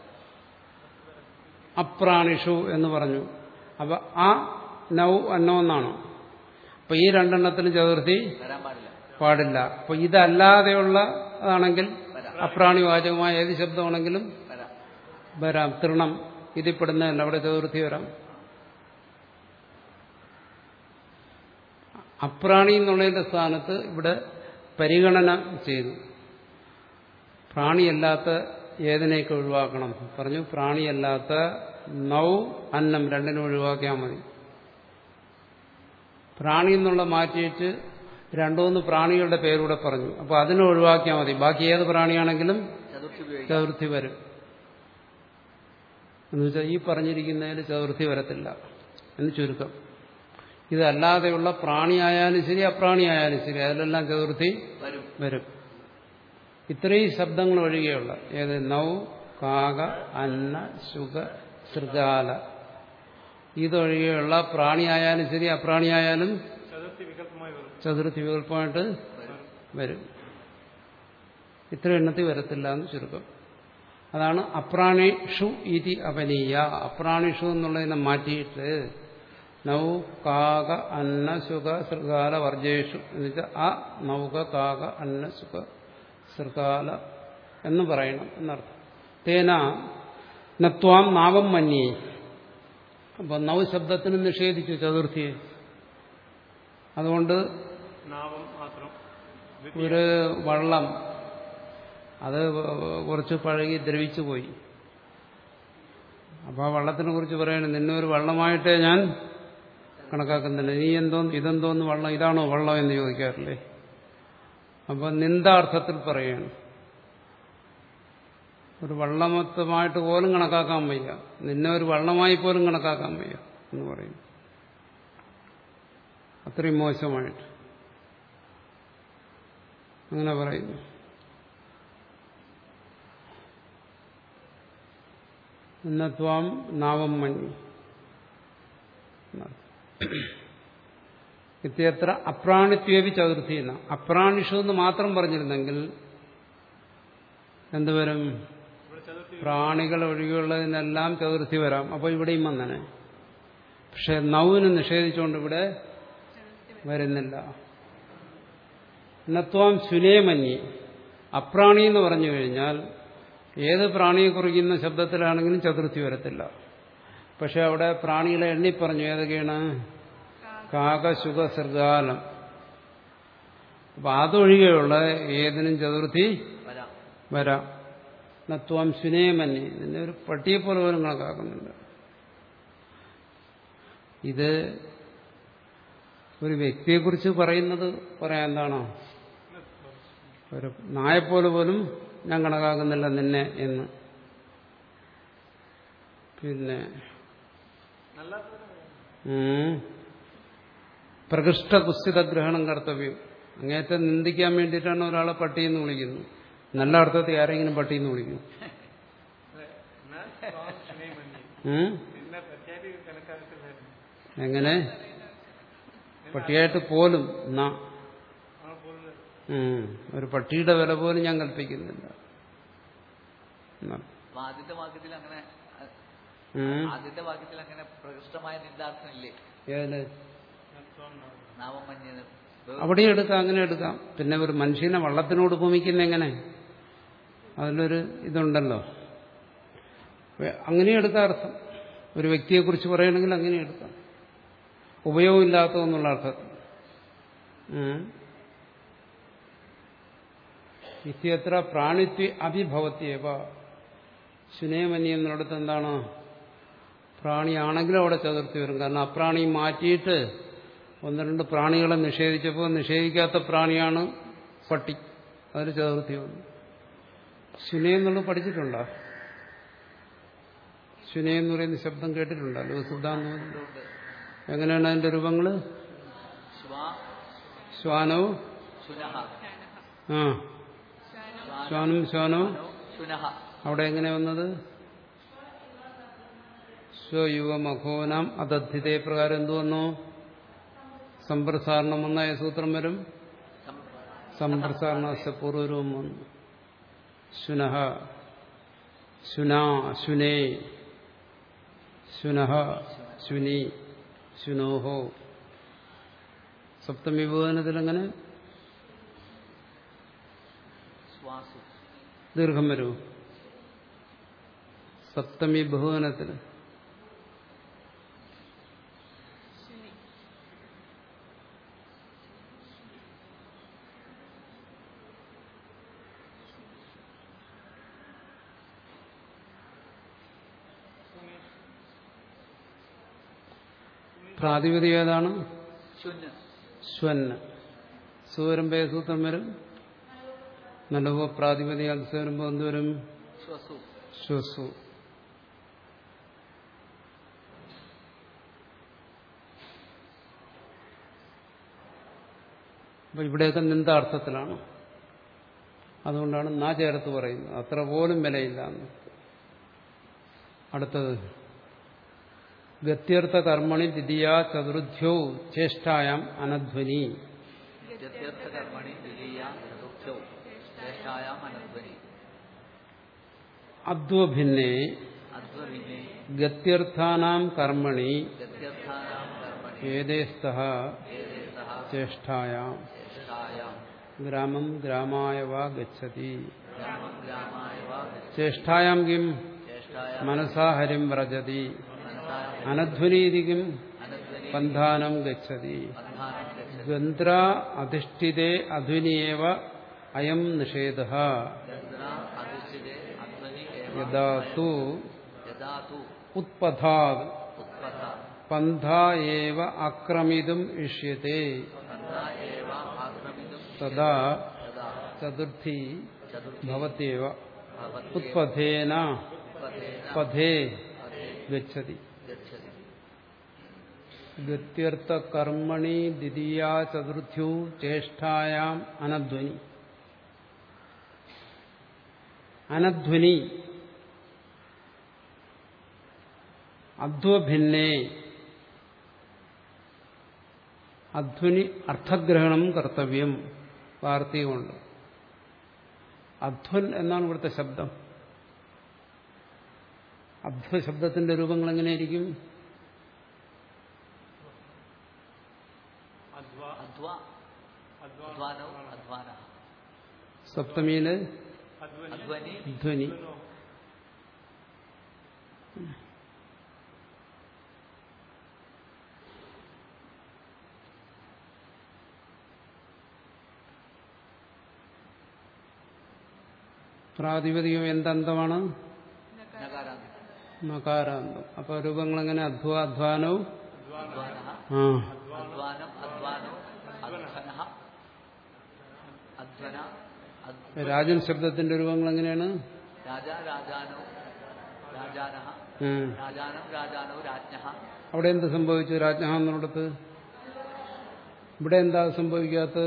അപ്രാണിഷു എന്ന് പറഞ്ഞു അപ്പൊ ആ നൗ അന്നം എന്നാണ് അപ്പൊ ഈ രണ്ടെണ്ണത്തിലും ചതുർത്ഥി വരാൻ പാടില്ല പാടില്ല അപ്പൊ ഇതല്ലാതെയുള്ള അതാണെങ്കിൽ വരാം അപ്രാണിവാചകമായ ഏത് ശബ്ദമാണെങ്കിലും വരാം വരാം തൃണം ഇതിൽ പെടുന്നതല്ല അവിടെ ചതുർത്ഥി വരാം അപ്രാണി എന്നുള്ളതിന്റെ സ്ഥാനത്ത് ഇവിടെ പരിഗണന ചെയ്തു പ്രാണിയല്ലാത്ത ഏതിനെയൊക്കെ ഒഴിവാക്കണം പറഞ്ഞു പ്രാണിയല്ലാത്ത നൗ അന്നം രണ്ടിനും ഒഴിവാക്കിയാൽ മതി പ്രാണി എന്നുള്ള മാറ്റിയിട്ട് രണ്ടൂന്ന് പ്രാണികളുടെ പേരൂടെ പറഞ്ഞു അപ്പോൾ അതിനെ ഒഴിവാക്കിയാൽ മതി ബാക്കി ഏത് പ്രാണിയാണെങ്കിലും ചതുർത്ഥി ഉപയോഗിക്കാം ചതുർത്ഥി വരും എന്നുവെച്ചാൽ ഈ പറഞ്ഞിരിക്കുന്നതിൽ ചതുർത്ഥി വരത്തില്ല എന്ന് ചുരുക്കം ഇതല്ലാതെയുള്ള പ്രാണിയായാലും ശരി അപ്രാണിയായാലും ശരി അതിലെല്ലാം ചതുർത്ഥി വരും വരും ഇത്രയും ശബ്ദങ്ങൾ ഒഴികെയുള്ള ഏത് നൗ കാക അന്ന ശുക സൃഗാല ഇതൊഴികെയുള്ള പ്രാണിയായാലും ശരി അപ്രാണിയായാലും ചതുർത്ഥി വികല്പമായി വരും ചതുർത്ഥി വികല്പമായിട്ട് വരും ഇത്ര എണ്ണത്തിൽ വരത്തില്ല എന്ന് ചുരുക്കം അതാണ് അപ്രാണിഷു ഇതി അപനീയ അപ്രാണിഷു എന്നുള്ളതിനെ മാറ്റിയിട്ട് നൗ കാക അന്ന സുഖ സൃഗാല വർജേഷു എന്ന് വെച്ചാൽ ആ നൗക കാക അന്ന സുഖ സൃഗാല എന്ന് പറയണം എന്നർത്ഥം തേന നത്വാം നാവം മന്യേ അപ്പൊ നൗ ശബ്ദത്തിന് നിഷേധിച്ചു ചതുർത്ഥിയെ അതുകൊണ്ട് നാമം മാത്രം ഒരു വള്ളം അത് കുറച്ച് പഴകി ദ്രവിച്ചു പോയി അപ്പൊ ആ വള്ളത്തിനെ കുറിച്ച് പറയണം നിന്നെ ഒരു വള്ളമായിട്ടേ ഞാൻ കണക്കാക്കുന്നില്ല നീ എന്തോ ഇതെന്തോന്ന് വള്ളം ഇതാണോ വള്ളം എന്ന് ചോദിക്കാറില്ലേ അപ്പൊ നിന്ദാർത്ഥത്തിൽ പറയാണ് ഒരു വള്ളമൊത്തമായിട്ട് പോലും കണക്കാക്കാൻ വയ്യ നിന്നെ ഒരു വള്ളമായി പോലും കണക്കാക്കാൻ വയ്യ എന്ന് പറയും അത്രയും മോശമായിട്ട് അങ്ങനെ പറയുന്നു ഇന്നത്വാം നാവം മഞ്ഞു ഇത്യത്ര അപ്രാണിത്വേപി ചതുർത്ഥി എന്ന അപ്രാണിഷു എന്ന് മാത്രം പറഞ്ഞിരുന്നെങ്കിൽ എന്തുവരും പ്രാണികൾ ഒഴികെയുള്ളതിനെല്ലാം ചതുർത്ഥി വരാം അപ്പോൾ ഇവിടെയും വന്നനെ പക്ഷെ നൗവിന് നിഷേധിച്ചുകൊണ്ട് ഇവിടെ വരുന്നില്ല നത്വാം ശുനേമന്യേ അപ്രാണി എന്ന് പറഞ്ഞു കഴിഞ്ഞാൽ ഏത് പ്രാണിയെ കുറിക്കുന്ന ശബ്ദത്തിലാണെങ്കിലും ചതുർത്ഥി വരത്തില്ല പക്ഷെ അവിടെ പ്രാണികളെ എണ്ണി പറഞ്ഞു ഏതൊക്കെയാണ് കാക ശുഖ സൃഗാലം അപ്പൊ അതൊഴികെയുള്ള ഏതിനും ചതുർത്ഥി വരാം വരാം നത്വാം ശുനേമന്യേ നിന്നെ ഒരു പട്ടിയെ പോലെ പോലും കണക്കാക്കുന്നുണ്ട് ഇത് ഒരു വ്യക്തിയെക്കുറിച്ച് പറയുന്നത് പറയാൻ എന്താണോ ഒരു നായെപ്പോലെ പോലും ഞാൻ കണക്കാക്കുന്നില്ല നിന്നെ എന്ന് പിന്നെ പ്രകൃഷ്ട കുസ്ഥിത ഗ്രഹണം കർത്തവ്യം അങ്ങേറ്റം നിന്ദിക്കാൻ വേണ്ടിയിട്ടാണ് ഒരാളെ പട്ടിയെന്ന് വിളിക്കുന്നത് നല്ല അർത്ഥത്തിൽ ആരെങ്കിലും പട്ടിയെന്ന് വിളിക്കും ഉം? പിന്നെ തെറ്റായിട്ട് കണക്കാക്കില്ലായിരുന്നു എങ്ങനെ പട്ടിയായിട്ട് പോലും എന്നാ ആ പോലുള്ള ഉം. ഒരു പട്ടിയുടെ വില പോലും ഞാൻ കൽപ്പിക്കുന്നില്ല എന്നാ. അപ്പൊ ആദ്യത്തെ വാക്യത്തിൽ അങ്ങനെ അഹ്, ഉം. ആദ്യത്തെ വാക്യത്തിൽ അങ്ങനെ പ്രകൃഷ്ടമായ നിന്ദാർത്ഥം ഇല്ലേ ഏതില് നാമം മഞ്ഞത് അവിടെയും എടുക്കാം അങ്ങനെ എടുക്കാം പിന്നെ ഒരു മനുഷ്യനെ വള്ളത്തിനോട് ഉപമിക്കുന്ന എങ്ങനെ അതിലൊരു ഇതുണ്ടല്ലോ വേ- അങ്ങനെയും എടുക്കാം അർത്ഥം ഒരു വ്യക്തിയെക്കുറിച്ച് പറയണമെങ്കിൽ അങ്ങനെ എടുക്കാം ഉപയോഗമില്ലാത്തതെന്നുള്ള അർത്ഥത്തിൽ ഉം. ഇത്യത്ര പ്രാണിത്വ അഭിഭവത്യവ ശുനേമനി എന്നിടത്ത് എന്താണ് പ്രാണിയാണെങ്കിലും അവിടെ ചതുർത്ഥി വരും കാരണം അപ്രാണി മാറ്റിയിട്ട് ഒന്ന് രണ്ട് പ്രാണികളെ നിഷേധിച്ചപ്പോൾ നിഷേധിക്കാത്ത പ്രാണിയാണ് പട്ടി അതിൽ ചതുർത്ഥി വന്നു ശുന എന്നുള്ളത് പഠിച്ചിട്ടുണ്ടോ ശുന എന്ന് പറയുന്ന ശബ്ദം കേട്ടിട്ടുണ്ടോ ലോകസിദ്ധാന്തം ഉണ്ട് എങ്ങനെയാണ് അതിന്റെ രൂപങ്ങള് ശ്വാ ശ്വാനവും ശുനഹ ആ ശ്വാനും ശ്വാനവും ശുനഹ അവിടെ എങ്ങനെ വന്നത് സ്വയുവമഖോനാം അതദ്ധിതേ പ്രകാരം എന്തു വന്നു സമ്പ്രസാരണം വന്ന ഏത് സൂത്രം വരും സം- സമ്പ്രസാരണ പൂർവരൂപം വന്നു ശുനഹ ശുനാ ശുനേ ശുനഹ ശുനി ശുനോഹോ സപ്തമി വിഭജനത്തിൽ എങ്ങനെ ശ്വാസു ദീർഘം വരൂ സപ്തമി ബഹുവനത്തിൽ പ്രാതിപതിക ഏതാണ് ശുന് സ്വന് സുവരുമ്പോ ഏത് സൂത്രം വരും നല്ലപോ പ്രാതിപതിക അത് വരുമ്പോ എന്തുവരും ശ്വസു ശ്വസു അപ്പൊ ഇവിടെയൊക്കെ നിന്ദാർത്ഥത്തിലാണ് അതുകൊണ്ടാണ് നാ ചേർത്ത് പറയുന്നത് അത്ര പോലും വിലയില്ല എന്ന് അടുത്തത് ഗത്യർത്ഥ കർമ്മണി ദ്വിതീയ ചതുർധ്യോ ചേഷ്ടായാം അനധ്വനി ഗത്യർത്ഥ കർമ്മണി ദ്വിതീയ ചതുർത്ഥ്യൗ ശ്രേഷ്ഠായാം അനധ്വനി അദ്വഭിന്നേ അധ്വവിനെ ഗത്യർത്ഥാനാം കർമ്മണി ഗത്യർത്ഥാനാം കർമ്മണി ഏതേസ്ത ഏതേസഹ ചേഷ്ടായാം ശ്രേഷ്ഠായാം ഗ്രാമം ഗ്രാമായ വാ ഗച്ഛതി ഗ്രാമം ഗ്രാമായ വാ ചേഷ്ടായാം കിം ശ്രേഷ്ഠായാം മനസാ ഹരിം വ്രജതി മനസായ അനധ്വനീതി കിം അനധ്വനി പന്ഥാനം ഗച്ഛതി ബന്ധാനം ഗച്ഛതി ഗന്ധ്ര അധിഷ്ഠിതേ അധ്വനിയേവ അയം നിഷേധ ഗന്ധന അധിഷ്ഠിതേ അധ്വനി ഏവ യഥാ തു യഥാ തു ഉത്പഥാത് ഉത്പഥ പന്ഥ ഏവ ആക്രമിതും ഇഷ്യത്തെ ബന്ധ ഏവ ആക്രമിതും തഥാ തഥാ ചതുർത്ഥി ചതുർത്ഥി ഭവത്യവ ഭവത്യേവ ഉത്പഥേന ഉത്പഥേന പഥേ പഥേ ഗച്ഛതി ഗച്ഛതി ഗത്യർത്ഥ കർമ്മണി ദ്വിതീയ ചതുർത്ഥ്യു ചേഷ്ടായാം അനധ്വനി അനധ്വനി അധ്വഭിന്നേ അധ്വനി അർത്ഥഗ്രഹണം കർത്തവ്യം വാർത്തയുമുണ്ട് അധ്വൻ എന്നാണ് ഇവിടുത്തെ ശബ്ദം അധ്വ ശബ്ദത്തിന്റെ രൂപങ്ങൾ എങ്ങനെയായിരിക്കും അധ്വാ അധ്വ അധ്വാ അധ്വാനൗ അധ്വാന സപ്തമിയില് അധ്വനി അധ്വനി ധ്വനി ധ്വനോ. പ്രാതിപതികം എന്തന്തമാണ് നകാരാന്തി നകാരാന്തം അപ്പൊ രൂപങ്ങൾ എങ്ങനെ അധ്വ അധ്വാനവും അധ്വാന ആ അധ്വാനം അധ്വാനോ അധ്വന അധ്വന അധ്വ- രാജൻ ശബ്ദത്തിന്റെ രൂപങ്ങൾ എങ്ങനെയാണ് രാജ രാജാനോ രാജാന ഉം. രാജാനം രാജാനോ രാജ്ഞ അവിടെ എന്ത് സംഭവിച്ചു രാജ്ഞ എന്നുള്ളിടത്ത് ഇവിടെ എന്താ സംഭവിക്കാത്തത്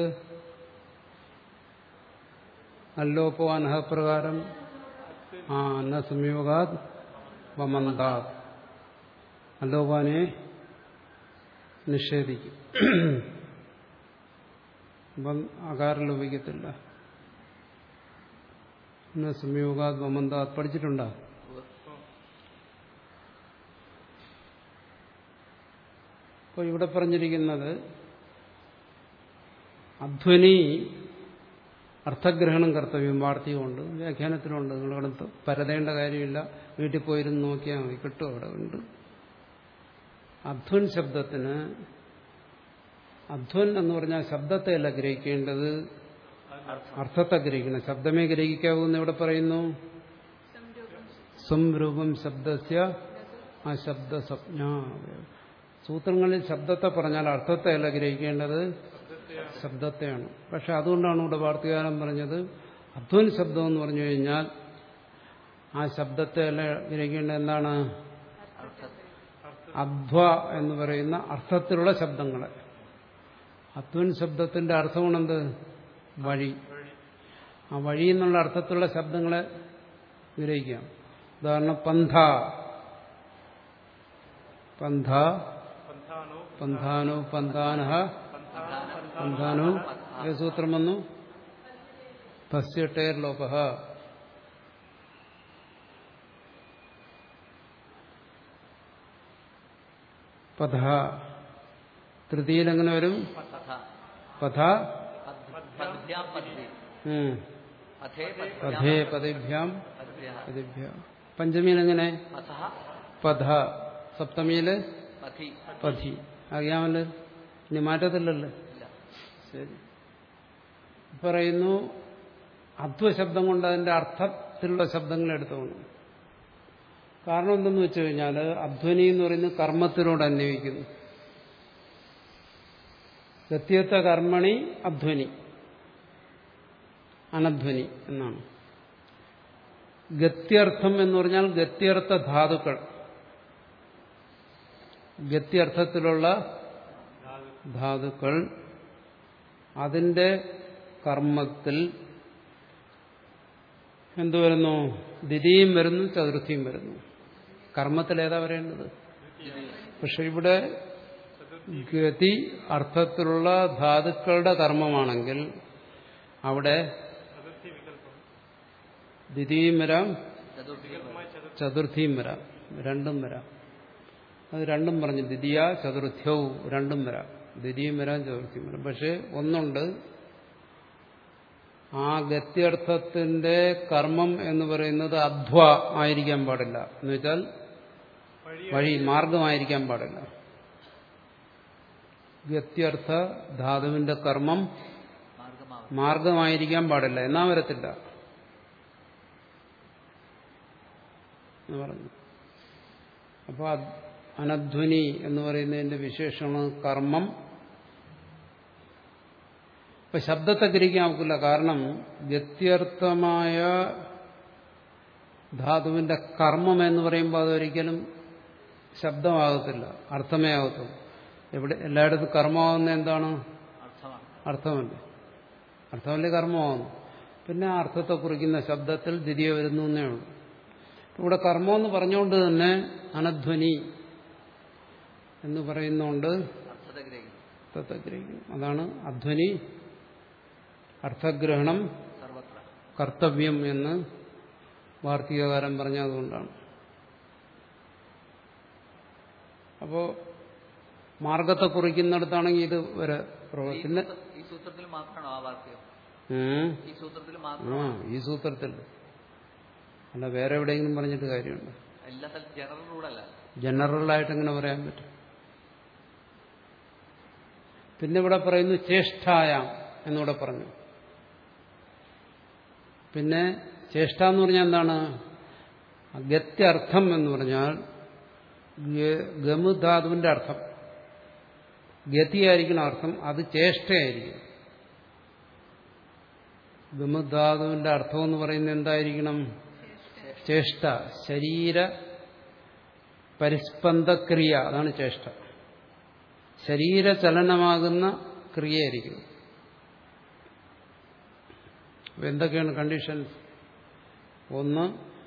അല്ലോപ്പോ അനഹപ്രകാരം ആ അന്ന സംയോഗാത് വമന്താത് അല്ലോപാനെ നിഷേധിക്കും അപ്പം അകാരം ലോപിക്കത്തില്ല അന്ന സംയോഗാത് വമന്താത് പഠിച്ചിട്ടുണ്ടോ അപ്പോൾ ഇവിടെ പറഞ്ഞിരിക്കുന്നത് അധ്വനി അർത്ഥഗ്രഹണം കർത്തവ്യം വാർത്തയുമുണ്ട് വ്യാഖ്യാനത്തിലുണ്ട് നിങ്ങളവിടെ പരതേണ്ട കാര്യമില്ല വീട്ടിൽ പോയിരുന്ന് നോക്കിയാൽ മതി കിട്ടും അവിടെ ഉണ്ട് അധ്വൻ ശബ്ദത്തിന് അധ്വൻ എന്ന് പറഞ്ഞാൽ ശബ്ദത്തെയല്ല ഗ്രഹിക്കേണ്ടത് അർത്ഥത്തെ ഗ്രഹിക്കണം ശബ്ദമേ ഗ്രഹിക്കാവൂ എന്ന് ഇവിടെ പറയുന്നു സംരൂപം സംരൂപം ശബ്ദസ്യ ആ ശബ്ദ സംജ്ഞ സൂത്രങ്ങളിൽ ശബ്ദത്തെ പറഞ്ഞാൽ അർത്ഥത്തെയല്ല ഗ്രഹിക്കേണ്ടത് ശബ്ദത്തെയാണ് പക്ഷെ അതുകൊണ്ടാണ് ഇവിടെ വാർത്തകാലം പറഞ്ഞത് അധ്വൻ ശബ്ദം എന്ന് പറഞ്ഞു കഴിഞ്ഞാൽ ആ ശബ്ദത്തെ അല്ല ഗ്രഹിക്കേണ്ടത് എന്താണ് അധ്വ എന്ന് പറയുന്ന അർത്ഥത്തിലുള്ള ശബ്ദങ്ങളെ അധ്വൻ ശബ്ദത്തിന്റെ അർത്ഥമാണെന്ത് വഴി ആ വഴി എന്നുള്ള അർത്ഥത്തിലുള്ള ശബ്ദങ്ങളെ ഗ്രഹിക്കാം ഉദാഹരണം പന്ഥ പന്ഥ പന്ഥാനോ പന്ഥാനോ പന്ഥാനഹ പന്ഥാനോ ഏത് സൂത്രം വന്നു പസ്യട്ടേർ ലോപഹ പഥ തൃതീയിൽ എങ്ങനെ വരും പഥ പഥ പദ്ഭ്യാം പദ്ഭ്യ ഉം. പഥേ പഥേ പതിഭ്യാം പദ്ഭ്യ പതിഭ്യാം പഞ്ചമിയിൽ എങ്ങനെ പഥ പഥ സപ്തമിയില് പഥി പഥി അറിയാമല്ലോ ഇനി മാറ്റത്തില്ലല്ലോ ഇല്ല ശരി പറയുന്നു അധ്വശബ്ദം കൊണ്ട് അതിന്റെ അർത്ഥത്തിലുള്ള ശബ്ദങ്ങൾ എടുത്തോണം കാരണം എന്തെന്ന് വെച്ച് കഴിഞ്ഞാൽ അധ്വനി എന്ന് പറയുന്നത് കർമ്മത്തിനോട് അന്വയിക്കുന്നു ഗത്യർത്ഥ കർമ്മണി അധ്വനി അനധ്വനി എന്നാണ് ഗത്യർത്ഥം എന്ന് പറഞ്ഞാൽ ഗത്യർത്ഥ ധാതുക്കൾ ഗത്യർത്ഥത്തിലുള്ള ധാതുക്കൾ അതിന്റെ കർമ്മത്തിൽ എന്തു വരുന്നു ദ്വിതീയം വരുന്നു ചതുർത്ഥിയും വരുന്നു കർമ്മത്തിൽ ഏതാ വരേണ്ടത് പക്ഷെ ഇവിടെ ഗതി അർത്ഥത്തിലുള്ള ധാതുക്കളുടെ കർമ്മമാണെങ്കിൽ അവിടെ ചതുർത്ഥി വികല്പം ദ്വിതീയം വരാം ചതുർത്ഥി ചതുർത്ഥിയും വരാം രണ്ടും വരാം അത് രണ്ടും പറഞ്ഞു ദ്വിതീയ ചതുർത്ഥ്യവും രണ്ടും വരാം ദ്വിതീയം വരാം ചതുർത്ഥിയും വരാം പക്ഷെ ഒന്നുണ്ട് ആ ഗത്യർത്ഥത്തിന്റെ കർമ്മം എന്ന് പറയുന്നത് അധ്വ ആയിരിക്കാൻ പാടില്ല എന്ന് വെച്ചാൽ വഴി വഴി മാർഗമായിരിക്കാൻ പാടില്ല ഗത്യർത്ഥ ധാതുവിന്റെ കർമ്മം മാർഗമാവും മാർഗമായിരിക്കാൻ പാടില്ല എന്നാ വരത്തില്ല എന്ന് പറഞ്ഞു അപ്പൊ അത് അനധ്വനി എന്ന് പറയുന്നതിന്റെ വിശേഷമാണ് കർമ്മം ഇപ്പൊ ശബ്ദത്തെ ഗ്രഹിക്കാൻ ഒക്കില്ല കാരണം ഗത്യർത്ഥമായ ധാതുവിന്റെ കർമ്മം എന്ന് പറയുമ്പോൾ അതൊരിക്കലും ശബ്ദമാകത്തില്ല അർത്ഥമേ ആകത്തുള്ളൂ എവിടെ എല്ലായിടത്തും കർമ്മമാകുന്ന എന്താണ് അർത്ഥമാണ് അർത്ഥമല്ലേ അർത്ഥമല്ലേ കർമ്മമാകുന്നു പിന്നെ ആ അർത്ഥത്തെ കുറിക്കുന്ന ശബ്ദത്തിൽ ദ്വിതീയ വരുന്നു എന്നേ ഉള്ളൂ ഇവിടെ കർമ്മമെന്ന് പറഞ്ഞുകൊണ്ട് തന്നെ അനധ്വനി എന്ന് പറയുന്നുകൊണ്ട് അർത്ഥത ഗ്രഹിക്കുന്നു അർത്ഥത്തെ ഗ്രഹിക്കുന്നു അതാണ് അധ്വനി അർത്ഥഗ്രഹണം സർവത്ര കർത്തവ്യം എന്ന് വാർത്തീയകാരൻ പറഞ്ഞതുകൊണ്ടാണ് അപ്പോ മാർഗത്തെ കുറിക്കുന്നിടത്താണെങ്കിൽ ഇത് വരെ ഈ പ്രവർത്തിക്കുന്ന സൂത്ര- ഈ സൂത്രത്തിൽ മാത്രമാണോ ആ വാക്യം ഉം. ഈ സൂത്രത്തിൽ ആ മാത്രമാണോ ഈ സൂത്രത്തിൽ അല്ല വേറെ എവിടെയെങ്കിലും പറഞ്ഞിട്ട് കാര്യമുണ്ട് എല്ലാ സ്ഥലത്തും ജനറൽ റൂളല്ല ജനറലായിട്ട് എങ്ങനെ പറയാൻ പറ്റും പിന്നെ ഇവിടെ പറയുന്നു ചേഷ്ടായ എന്നിവിടെ പറഞ്ഞു പിന്നെ ചേഷ്ട എന്ന് പറഞ്ഞാൽ എന്താണ് ഗത്യർത്ഥം എന്ന് പറഞ്ഞാൽ ഗ- ഗമുധാതുവിന്റെ അർത്ഥം ഗതിയായിരിക്കണം അർത്ഥം അത് ചേഷ്ടയായിരിക്കും ഗമുധാതുവിന്റെ അർത്ഥം എന്ന് പറയുന്നത് എന്തായിരിക്കണം ചേഷ്ട ശരീര പരിസ്പന്ദക്രിയ അതാണ് ചേഷ്ട ശരീരചലനമാകുന്ന ക്രിയയായിരിക്കും അപ്പൊ എന്തൊക്കെയാണ് കണ്ടീഷൻസ് ഒന്ന്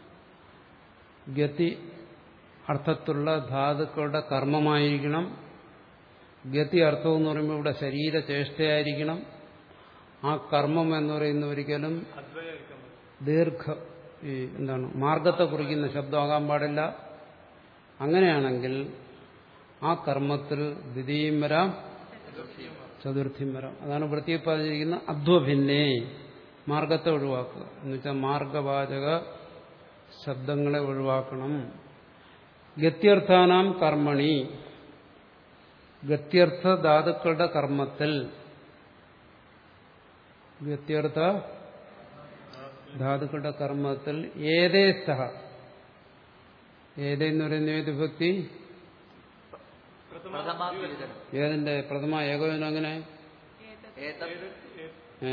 ഗതി അർത്ഥത്തിലുള്ള ധാതുക്കളുടെ കർമ്മമായിരിക്കണം ഗതി അർത്ഥം എന്ന് പറയുമ്പോൾ ഇവിടെ ശരീരചേഷ്ടയായിരിക്കണം ആ കർമ്മം എന്ന് പറയുന്ന ഒരിക്കലും അദ്വയായിരിക്കാൻ പറ്റും ദീർഘ ഈ എന്താണ് മാർഗത്തെ കുറിക്കുന്ന ശബ്ദമാകാൻ പാടില്ല അങ്ങനെയാണെങ്കിൽ ആ കർമ്മത്തിൽ ദ്വിതീയം വരാം ചതുർത്ഥിയും വരാം അതാണ് പ്രത്യേകിച്ചിരിക്കുന്ന അധ്വഭിന്നേ മാർഗത്തെ ഒഴിവാക്കുക എന്ന് വെച്ചാൽ മാർഗവാചക ശബ്ദങ്ങളെ ഒഴിവാക്കണം ഗത്യർത്ഥാനാം കർമ്മണി ഗത്യർത്ഥ ധാതുക്കളുടെ കർമ്മത്തിൽ ഗത്യർത്ഥ ധാതുക്കളുടെ കർമ്മത്തിൽ ഏതേ സഹ ഏതെന്ന് പറയുന്ന ഏത് ഭക്തി പ്രഥമാത്മവിധനം ഏതിന്റെ പ്രഥമ ഏകോപനം അങ്ങനെ ഏതത് ഏ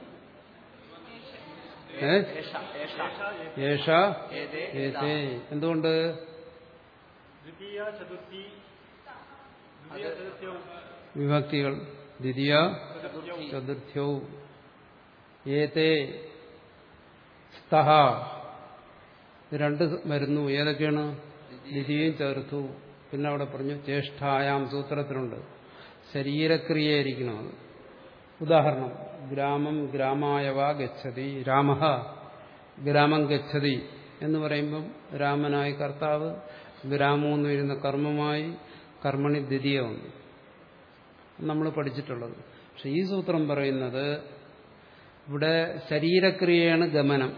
ഏ ഏഷ ഏഷ ഏഷ ഏതേ ഏതേ എന്തുകൊണ്ട് ദ്വിതീയ ചതുർത്ഥി ദ്വിതീയ ചതുർത്ഥ്യവും വിഭക്തികൾ ദ്വിതീയ ചതുർത്ഥ്യവും ഏതേ സ്തഹ ഇത് രണ്ട് വരുന്നു ഏതൊക്കെയാണ് ദ്വിതീയം ചതുർത്ഥവും പിന്നെ അവിടെ പറഞ്ഞു ചേഷ്ടായാം സൂത്രത്തിലുണ്ട് ശരീരക്രിയയായിരിക്കണം അത് ഉദാഹരണം ഗ്രാമം ഗ്രാമായവ ഗച്ഛതി രാമ ഗ്രാമം ഗച്ഛതി എന്ന് പറയുമ്പം രാമനായി കർത്താവ് ഗ്രാമം എന്ന് വരുന്ന കർമ്മമായി കർമ്മണി ദ്വിതീയമുണ്ട് നമ്മൾ പഠിച്ചിട്ടുള്ളത് പക്ഷെ ഈ സൂത്രം പറയുന്നത് ഇവിടെ ശരീരക്രിയയാണ് ഗമനം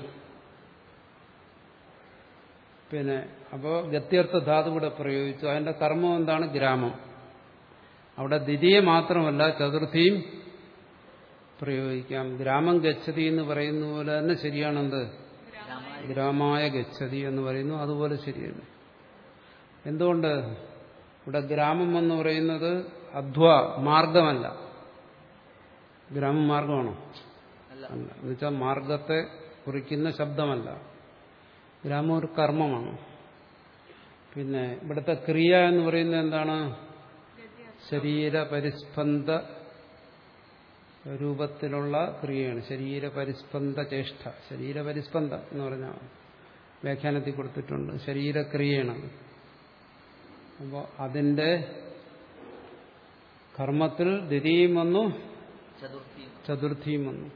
പിന്നെ അപ്പോൾ ഗത്യർത്ഥ ധാതു ഇവിടെ പ്രയോഗിച്ചു അതിന്റെ കർമ്മം എന്താണ് ഗ്രാമം അവിടെ ദ്വിതീയ മാത്രമല്ല ചതുർത്ഥിയും പ്രയോഗിക്കാം ഗ്രാമം ഗച്ഛതി എന്ന് പറയുന്ന പോലെ തന്നെ ശരിയാണെന്ത് ഗ്രാമായ ഗച്ഛതി എന്ന് പറയുന്നു അതുപോലെ ശരിയാണ് എന്തുകൊണ്ട് ഇവിടെ ഗ്രാമം എന്ന് പറയുന്നത് അധ്വ മാർഗമല്ല ഗ്രാമം മാർഗമാണോ അല്ല അല്ല എന്നുവെച്ചാൽ മാർഗത്തെ കുറിക്കുന്ന ശബ്ദമല്ല ഗ്രാമം ഒരു കർമ്മമാണ് പിന്നെ ഇവിടുത്തെ ക്രിയ എന്ന് പറയുന്നത് എന്താണ് ശരീര പരിസ്പന്ദ രൂപത്തിലുള്ള ക്രിയയാണ് ശരീര പരിസ്പന്ദ ചേഷ്ട ശരീര പരിസ്പന്ദ എന്ന് പറഞ്ഞാൽ വ്യാഖ്യാനത്തിൽ കൊടുത്തിട്ടുണ്ട് ശരീരക്രിയയാണ് അപ്പോൾ അതിന്റെ കർമ്മത്തിൽ ദ്വിതീയം വന്നു ചതുർത്ഥിയും ചതുർത്ഥിയും വന്നു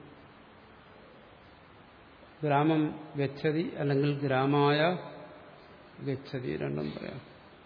ഗ്രാമം ഗച്ഛതി അല്ലെങ്കിൽ ഗ്രാമായ ഗച്ഛതി രണ്ടും പറയാം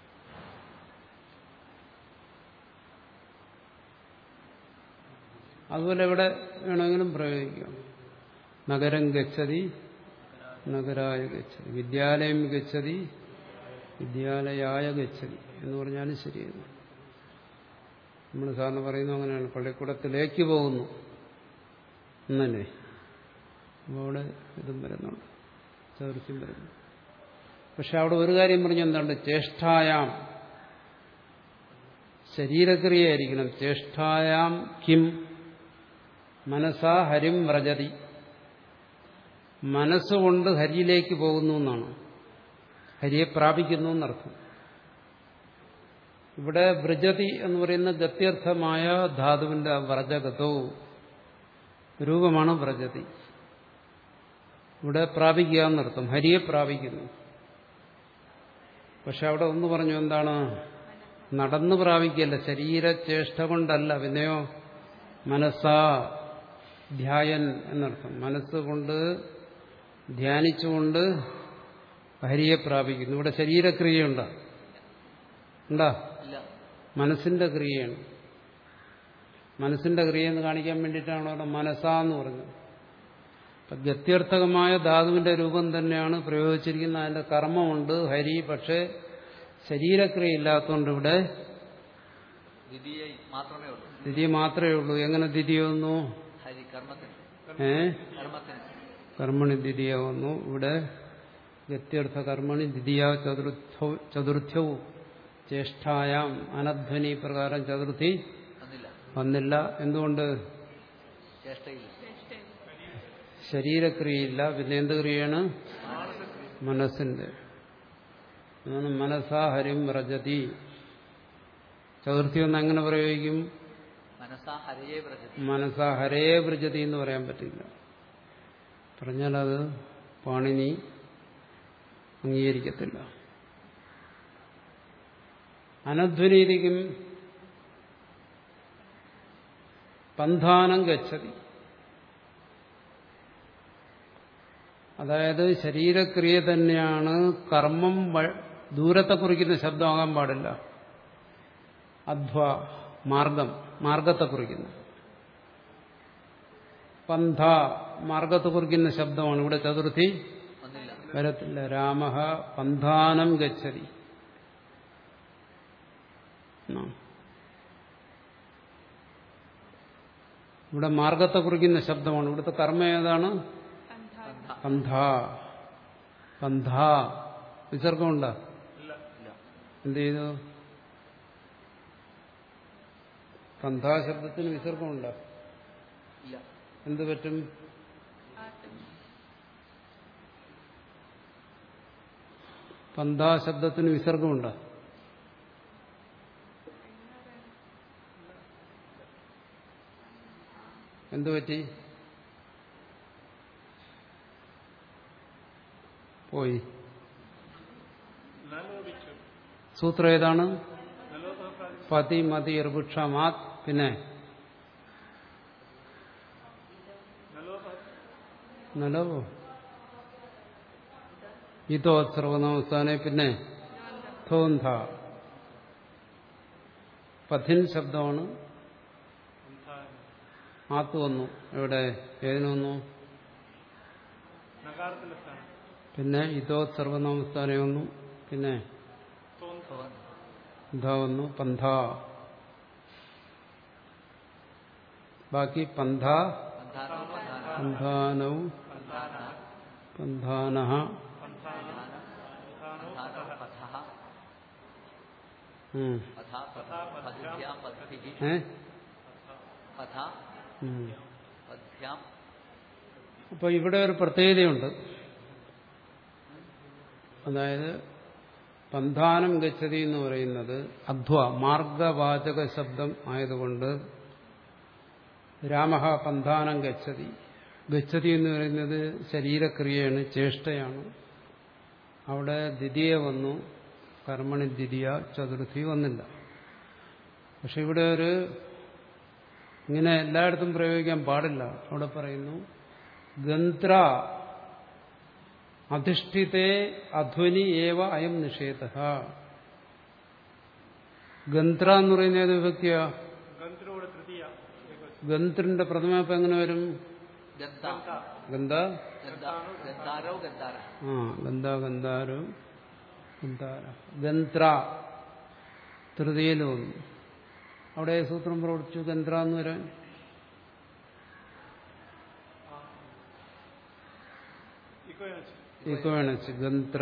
അതുപോലെ ഇവിടെ വേണമെങ്കിലും പ്രയോഗിക്കാം നഗരം ഗച്ഛതി നഗരായ ഗച്ഛതി വിദ്യാലയം ഗച്ഛതി വിദ്യാലയായ ഗച്ഛതി എന്ന് പറഞ്ഞാലും ശരിയാണ് നമ്മൾ സാറിന് പറയുന്നു അങ്ങനെയാണ് പള്ളിക്കൂടത്തിലേക്ക് പോകുന്നു എന്നല്ലേ അപ്പോൾ അവിടെ ഇതും വരുന്നുണ്ട് ചതുർത്ഥ്യം വരുന്നു പക്ഷെ അവിടെ ഒരു കാര്യം പറഞ്ഞ എന്താണ് ചേഷ്ടായാം ശരീരക്രിയയായിരിക്കണം ചേഷ്ടായാം കിം മനസാ ഹരിം വ്രജതി മനസ്സുകൊണ്ട് ഹരിയിലേക്ക് പോകുന്നു എന്നാണ് ഹരിയെ പ്രാപിക്കുന്നു എന്നർത്ഥം ഇവിടെ വ്രജതി എന്ന് പറയുന്ന ഗത്യർത്ഥമായ ധാതുവിന്റെ വ്രജഗതവും രൂപമാണ് വ്രജതി ഇവിടെ പ്രാപിക്കുക എന്നർത്ഥം ഹരിയെ പ്രാപിക്കുന്നു പക്ഷെ അവിടെ ഒന്ന് പറഞ്ഞു എന്താണ് നടന്നു പ്രാപിക്കല്ല ശരീരചേഷ്ട കൊണ്ടല്ല പിന്നെയോ മനസ്സാ ധ്യായൻ എന്നർത്ഥം മനസ്സുകൊണ്ട് ധ്യാനിച്ചുകൊണ്ട് ഹരിയെ പ്രാപിക്കുന്നു ഇവിടെ ശരീരക്രിയയുണ്ടോ ഉണ്ടാ ഇല്ല മനസ്സിന്റെ ക്രിയയാണ് മനസ്സിന്റെ ക്രിയ എന്ന് കാണിക്കാൻ വേണ്ടിയിട്ടാണ് അവിടെ മനസ്സാന്ന് പറഞ്ഞത് അപ്പൊ ഗത്യർത്ഥകമായ ധാതുവിന്റെ രൂപം തന്നെയാണ് പ്രയോഗിച്ചിരിക്കുന്നത് അതിന്റെ കർമ്മമുണ്ട് ഹരി പക്ഷേ ശരീരക്രിയ ഇല്ലാത്തതുകൊണ്ട് ഇവിടെ ദ്വിതീയ മാത്രമേ ഉള്ളൂ ദിതി മാത്രമേ ഉള്ളൂ എങ്ങനെ ദിതിയൊന്നു ഹരി കർമ്മത്തിന് ഏ കർമ്മത്തിന് കർമ്മണി ദ്വിതീയാവുന്നു ഇവിടെ ഗത്യർത്ഥ കർമ്മണി ദ്വിതീയ ചതുർത്ഥ ചതുർത്ഥ്യവും ചേഷ്ടായാം അനധ്വനി പ്രകാരം ചതുർത്ഥി വന്നില്ല വന്നില്ല എന്തുകൊണ്ട് ചേഷ്ടയില്ല ശരീരക്രിയയില്ല പിന്നെ എന്ത് ക്രിയയാണ് മനസ്സിന്റെ അതാണ് മനസാ ഹരിം വ്രജതി ചതുർത്ഥി ഒന്ന് എങ്ങനെ പ്രയോഗിക്കും മനസ്സാ ഹരയെ വ്രജതി മനസാ ഹരേ വ്രജതി എന്ന് പറയാൻ പറ്റില്ല പറഞ്ഞാൽ അത് പാണിനി അംഗീകരിക്കത്തില്ല അനധ്വനീതിക്കും പന്ഥാനം ഗച്ഛതി അതായത് ശരീരക്രിയ തന്നെയാണ് കർമ്മം വ- ദൂരത്തെ കുറിക്കുന്ന ശബ്ദമാകാൻ പാടില്ല അധ്വ മാർഗം മാർഗത്തെ കുറിക്കുന്നു പന്ഥ മാർഗത്തെ കുറിക്കുന്ന ശബ്ദമാണ് ഇവിടെ ചതുർത്ഥി ഒന്നില്ല വരത്തില്ല രാമ പന്ഥാനം ഗച്ഛതി എന്നാണ്. ഇവിടെ മാർഗത്തെ കുറിക്കുന്ന ശബ്ദമാണ് ഇവിടുത്തെ കർമ്മ ഏതാണ് പന്ഥ പന്ഥ പന്ഥ വിസർഗമുണ്ടോ ഇല്ല ഇല്ല എന്ത് ചെയ്തു പന്ഥ ശബ്ദത്തിന് വിസർഗമുണ്ടോ ഇല്ല എന്ത് പറ്റും ആട്ടം പന്ഥ ശബ്ദത്തിന് വിസർഗമുണ്ടോ എന്തു പറ്റി പോയി നലോപിച്ചു സൂത്രം ഏതാണ് നലോപപ്രാതി പതി മതി ഋക്ഷമാത് പിന്നെ നലോപ നലോ ഇതോ സർവനാമസ്ഥാനെ പിന്നെ തോന്ത പഥിൻ ശബ്ദമാണ് ആത്ത് വന്നു എവിടെ ഏതിനു വന്നു നഗാരത്തിന്റെ സ്ഥാനം പിന്നെ ഇതോ സർവനാമസ്ഥാനെ വന്നു പിന്നെ തോന്നുന്നു ഇതാ വന്നു പന്ഥ ബാക്കി പന്ഥ പന്ഥാനോ പന്ഥാന പന്ഥാനൗ പന്ഥാന പന്ഥാന പന്ഥാനോ പഥഃ പഥ പദ്ഭ്യാം പദ്ഭിः ഏ പഥ ഉം. പദ്ഭ്യാം അപ്പൊ ഇവിടെ ഒരു പ്രത്യേകതയുണ്ട് അതായത് പന്ഥാനം ഗച്ഛതി എന്ന് പറയുന്നത് അധ്വ മാർഗവാചക ശബ്ദം ആയതുകൊണ്ട് രാമ പന്ഥാനം ഗച്ഛതി ഗച്ഛതി എന്ന് പറയുന്നത് ശരീരക്രിയയാണ് ചേഷ്ടയാണ് അവിടെ ദ്വിതീയ വന്നു കർമ്മണി ദ്വിതീയ ചതുർത്ഥി വന്നില്ല പക്ഷെ ഇവിടെ ഒരു ഇങ്ങനെ എല്ലായിടത്തും പ്രയോഗിക്കാൻ പാടില്ല അവിടെ പറയുന്നു ഗന്ത്ര അധിഷ്ഠിതേ അധ്വനി ഏവ അയം നിഷേധ ഗന്ത്ര എന്ന് പറയുന്ന ഏത് വിഭക്തിയാ ഗന്ധരോട് തൃതീയ ഗന്ത്രിന്റെ പ്രഥമ ഇപ്പം എങ്ങനെ വരും ഗന്ധ ഗന്ധ ഗന്ധ ഗന്ധാരോ ഗന്ധാര ആ ഗന്ധ ഗന്ധാരോ ഗന്ധാര ഗന്ത്ര തൃതീയിൽ വന്നു അവിടെ ഏത് സൂത്രം പ്രവർത്തിച്ചു ഗന്ത്ര എന്ന് വരാൻ ഇക്കോയാച്ച് ഇക്കോണച്ച് ഗന്ത്ര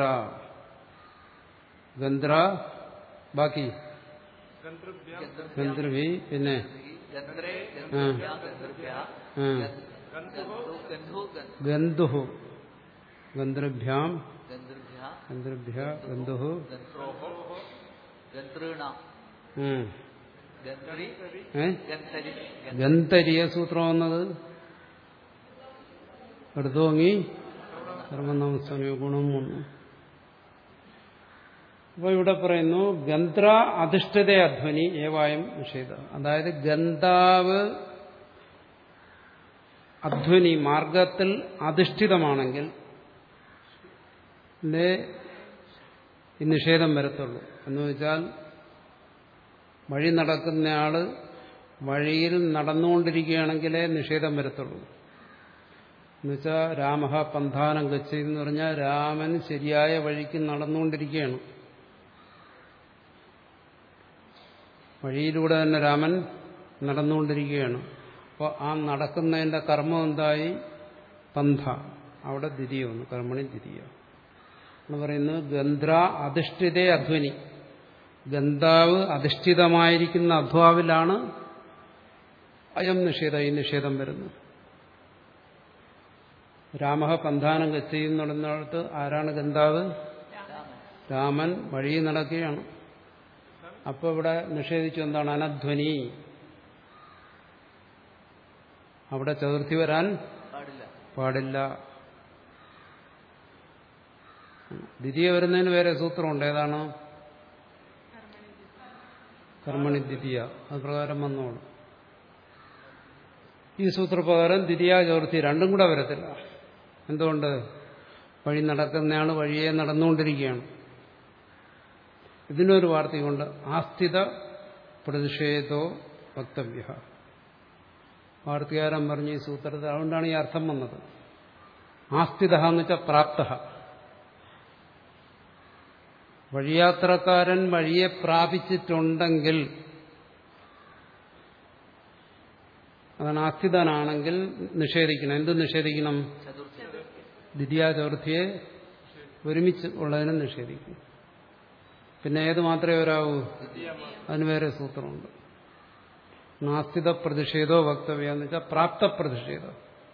ഗന്ത്ര ബാക്കി ഗന്ധൃഭ്യാം ഗന്ത്രഭി പിന്നെ ഗന്ധരേ ഗന്ധർഭ്യ ഗന്ധർഭ്യ ആ, ഗന്ധു ഗന്ധു ഗന്ധുഹു ഗന്ധർഭ്യാം ഗന്ധർഭ്യ ഗന്ധർഭ്യ ഗന്ധുഹു ഗന്ത്രോഹോ ഗന്ധൃണ ഉം. ഗന്ധരി ഏ ഗന്ധരി ഗന്ധരിയ സൂത്രം വന്നത് എടുത്തോങ്ങി സർവനാമസ്ഥാനോ ഗുണം വന്നു അപ്പോൾ ഇവിടെ പറയുന്നു ഗന്ത്ര അധിഷ്ഠിത അധ്വനി ഏവായും നിഷേധ അതായത് ഗന്ധാവ് അധ്വനി മാർഗത്തിൽ അധിഷ്ഠിതമാണെങ്കിൽ ഇതിന്റെ ഈ നിഷേധം വരത്തുള്ളൂ എന്ന് വെച്ചാൽ വഴി നടക്കുന്നയാള് വഴിയിൽ നടന്നുകൊണ്ടിരിക്കുകയാണെങ്കിലേ നിഷേധം വരത്തുള്ളൂ എന്നുവെച്ചാൽ രാമ പന്ഥാനം ഗച്ഛി എന്ന് പറഞ്ഞാൽ രാമൻ ശരിയായ വഴിക്ക് നടന്നുകൊണ്ടിരിക്കുകയാണ് വഴിയിലൂടെ തന്നെ രാമൻ നടന്നുകൊണ്ടിരിക്കുകയാണ് അപ്പോൾ ആ നടക്കുന്നതിന്റെ കർമ്മം എന്തായി പന്ഥ അവിടെ ദ്വിതീയ വന്നു കർമ്മണി ദ്വിതീയ എന്ന് പറയുന്നത് ഗന്ധ്ര അധിഷ്ഠിതേ അധ്വനി ഗന്ധാവ് അധിഷ്ഠിതമായിരിക്കുന്ന അധ്വാവിലാണ് അയം നിഷേധ ഈ നിഷേധം വരുന്നു രാമ പന്ഥാനം ഗച്ഛയും നടന്നിടത്ത് ആരാണ് ഗന്ധാവ് രാമൻ രാമൻ വഴി നടക്കുകയാണ് അപ്പോൾ ഇവിടെ നിഷേധിച്ചു എന്താണ് അനധ്വനി അവിടെ ചതുർത്ഥി വരാൻ പാടില്ല പാടില്ല ദ്വിതീയ വരുന്നതിന് വേറെ സൂത്രമുണ്ട് ഏതാണ് കർമ്മണി ദ്വിതീയ അത് പ്രകാരം വന്നോളൂ ഈ സൂത്രപ്രകാരം ദ്വിതീയ ചതുർത്ഥി രണ്ടും കൂടെ വരത്തില്ല എന്തുകൊണ്ട് വഴി നടക്കുന്നയാൾ വഴിയെ നടന്നുകൊണ്ടിരിക്കുകയാണ് ഇതിനൊരു വാർത്തയുണ്ട് ആസ്ഥിത പ്രതിഷേധോ വക്തവ്യ വാർത്തകാരൻ പറഞ്ഞ ഈ സൂത്രത്തിൽ അതുകൊണ്ടാണ് ഈ അർത്ഥം വന്നത് ആസ്ഥിത എന്ന് വെച്ചാൽ പ്രാപ്ത വഴിയാത്രക്കാരൻ വഴിയെ പ്രാപിച്ചിട്ടുണ്ടെങ്കിൽ അതാണ് ആസ്ഥിതനാണെങ്കിൽ നിഷേധിക്കണം എന്ത് നിഷേധിക്കണം ചതുർത്ഥി ദ്വിതീയ ചതുർത്ഥിയെ ഒരുമിച്ച് ഉള്ളതിനെ നിഷേധിക്കും പിന്നെ ഏത് മാത്രമേ വരാവൂ അതിന് വേറെ സൂത്രമുണ്ട് നാസ്തിക പ്രതിഷേധോ വക്തവ്യ എന്ന് വെച്ചാൽ പ്രാപ്ത പ്രതിഷേധം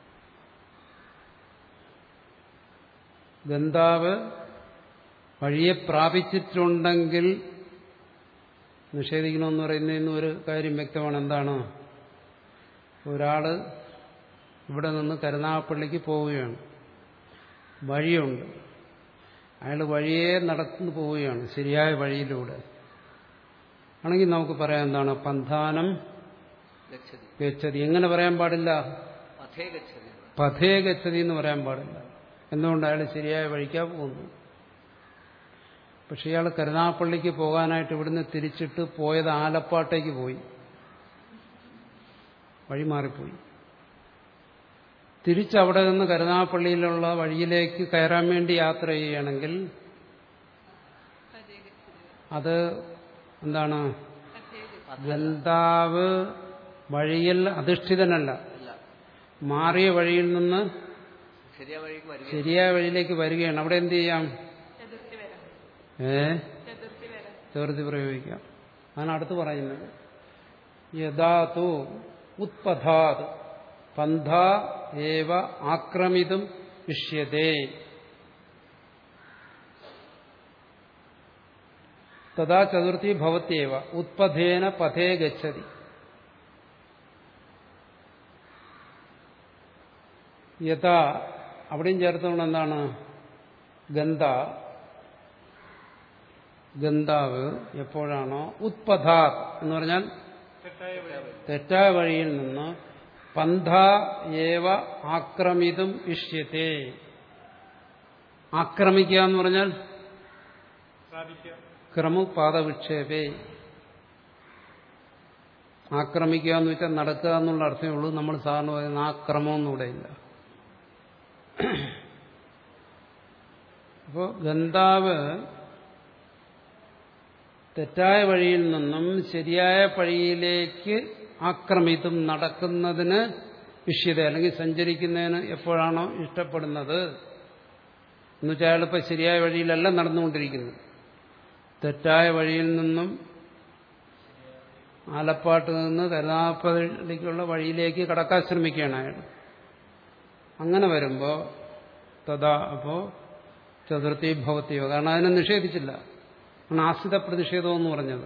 ഗന്ധാവ് വഴിയെ പ്രാപിച്ചിട്ടുണ്ടെങ്കിൽ നിഷേധിക്കണമെന്ന് പറയുന്നതിന് ഒരു കാര്യം വ്യക്തമാണ് എന്താണ് ഒരാള് ഇവിടെ നിന്ന് കരുനാഗപ്പള്ളിക്ക് പോവുകയാണ് വഴിയുണ്ട് അയാൾ വഴിയെ നടന്നു പോവുകയാണ് ശരിയായ വഴിയിലൂടെ ആണെങ്കിൽ നമുക്ക് പറയാം എന്താണ് പന്ഥാനം ഗച്ഛതി ഗച്ഛതി എങ്ങനെ പറയാൻ പാടില്ല പഥേ ഗച്ഛതി പഥേ ഗച്ഛതി എന്ന് പറയാൻ പാടില്ല എന്തുകൊണ്ട് അയാൾ ശരിയായ വഴിക്കാ പോകുന്നു പക്ഷെ ഇയാൾ കരുനാഗപ്പള്ളിക്ക് പോകാനായിട്ട് ഇവിടുന്ന് തിരിച്ചിട്ട് പോയത് ആലപ്പാട്ടേക്ക് പോയി വഴി മാറിപ്പോയി തിരിച്ചവിടെ നിന്ന് കരുനാഗപ്പള്ളിയിലുള്ള വഴിയിലേക്ക് കയറാൻ വേണ്ടി യാത്ര ചെയ്യുകയാണെങ്കിൽ അത് എന്താണ് ഗന്ധാവ് വഴിയിൽ അധിഷ്ഠിതനല്ല അല്ല മാറിയ വഴിയിൽ നിന്ന് ശരിയായ വഴിക്ക് വരിക ശരിയായ വഴിയിലേക്ക് വരികയാണ് അവിടെ എന്ത് ചെയ്യാം ചതുർത്ഥി വരാം ഏ ചതുർത്ഥി വരാം ചേർത്ത് പ്രയോഗിക്കാം അതാണ് അടുത്ത് പറയുന്നത് യഥാതു ഉത്പഥാത് പന്ഥ ഏവ ആക്രമിതും ഇഷ്യതേ തഥാ ചതുർത്ഥി ഭവത്യവ ഉത്പഥേന പഥേ ഗച്ഛതി യഥാ അവിടെയും ചേർത്തുകൊണ്ട് എന്താണ് ഗന്ധ ഗന്ധാവ് എപ്പോഴാണോ ഉത്പഥാത് എന്ന് പറഞ്ഞാൽ തെറ്റായ വഴി തെറ്റായ വഴിയിൽ നിന്ന് പന്ഥ ഏവ ആക്രമിതും ഇഷ്യത്തെ ആക്രമിക്കുക എന്ന് പറഞ്ഞാൽ പ്രാപിക്കുക ക്രമപാദവിക്ഷേപേ ആക്രമിക്കുക എന്ന് വെച്ചാൽ നടക്കുക എന്നുള്ള അർത്ഥമേ ഉള്ളൂ നമ്മൾ സാധാരണ പറയുന്ന ആ ക്രമമൊന്നും ഇവിടെ ഇല്ല അപ്പോൾ ഗന്ധാവ് തെറ്റായ വഴിയിൽ നിന്നും ശരിയായ വഴിയിലേക്ക് ആക്രമിതും നടക്കുന്നതിന് ഇഷ്യത അല്ലെങ്കിൽ സഞ്ചരിക്കുന്നതിന് എപ്പോഴാണോ ഇഷ്ടപ്പെടുന്നത് എന്നുവെച്ചാൽ അയാളിപ്പോൾ ശരിയായ വഴിയിലല്ല നടന്നുകൊണ്ടിരിക്കുന്നത് തെറ്റായ വഴിയിൽ നിന്നും ആലപ്പാട്ട് നിന്ന് കരുനാഗപ്പള്ളിക്കുള്ള വഴിയിലേക്ക് കടക്കാൻ ശ്രമിക്കുകയാണ് അയാൾ അങ്ങനെ വരുമ്പോൾ തഥാ അപ്പോൾ ചതുർത്ഥി ഭവത്തിയോ കാരണം അതിനെ നിഷേധിച്ചില്ല ആണ് ആശ്രിത പ്രതിഷേധം എന്ന് പറഞ്ഞത്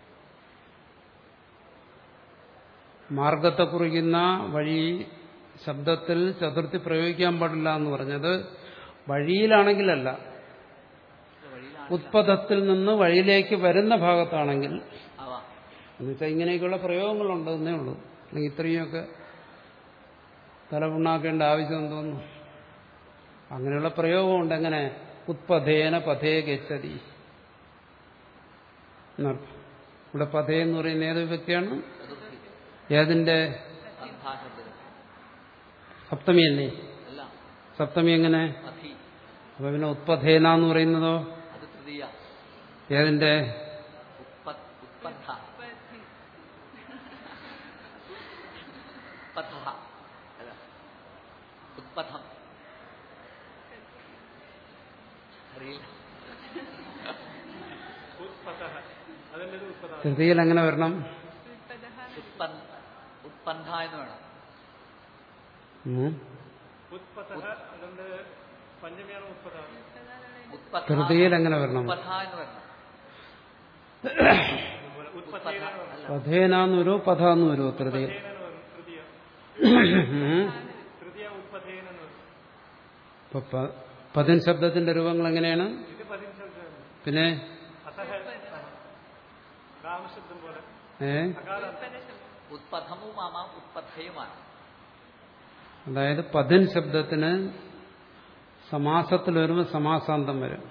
മാർഗത്തെ കുറിക്കുന്ന വഴി ശബ്ദത്തിൽ ചതുർത്ഥി പ്രയോഗിക്കാൻ പാടില്ല എന്ന് പറഞ്ഞത് വഴിയിലാണെങ്കിലല്ല വഴിയിലാണ് ഉത്പഥത്തിൽ നിന്ന് വഴിയിലേക്ക് വരുന്ന ഭാഗത്താണെങ്കിൽ ആവാം എന്നുവെച്ചാൽ ഇങ്ങനെയൊക്കെയുള്ള പ്രയോഗങ്ങളുണ്ട് എന്നേ ഉള്ളൂ അല്ലെങ്കിൽ ഇത്രയുമൊക്കെ തലപുണ്ണാക്കേണ്ട ആവശ്യം തോന്നുന്നു അങ്ങനെയുള്ള പ്രയോഗമുണ്ട് എങ്ങനെ ഉത്പഥേന പഥേ ഗച്ഛതി എന്നർത്ഥം ഇവിടെ പഥേ എന്ന് പറയുന്ന ഏത് വ്യക്തിയാണ് ചതുർത്ഥി ഏതിന്റെ പന്ഥാശബ്ദം സപ്തമിയല്ലേ അല്ല സപ്തമി എങ്ങനെ പഥി അപ്പൊ പിന്നെ ഉത്പഥേന എന്ന് പറയുന്നതോ അത് തൃതീയ ഏതിന്റെ ഉത്പത് ഉത്പന്ന ഉത്പത്തി ഉത്പഥ അല്ല ഉത്പഥം അറിയില്ല ഉത്പത അതല്ലേ ഇത് ഉത്പത തൃതിയിൽ എങ്ങനെ വരണം ഉത്പതഃ ഉത്പന്ന ഉത്പന്ന എന്ന് വേണം ഉം. ഉത്പത അതുകൊണ്ട് പഞ്ചമിയാണ് ഉത്പത ഉത്പഥ തൃതീയിൽ എങ്ങനെ വരണം ഉത്പഥ എന്ന് വരണം അതുപോലെ ഉത്പഥ ഉത്പത്തേന അല്ല പഥേനാന്ന് വരുമോ പഥ എന്ന് വരുമോ തൃതീയ തൃതീയ ഉം. തൃതീയ ഉത്പത്തേന എന്ന് പറയും. ഇപ്പൊ പ- പതിൻ ശബ്ദത്തിന്റെ രൂപങ്ങൾ എങ്ങനെയാണ് ഇത് പതിനഞ്ചാണ് പിന്നെ അസഹ രാമശബ്ദം പോലെ ഏ അകാല ഉത്പഥമുമാമ ഉത്പഥയുമാണ് അതായത് പതിൻ ശബ്ദത്തിന് സമാസത്തിൽ വരുമ്പോൾ സമാസാന്തം വരും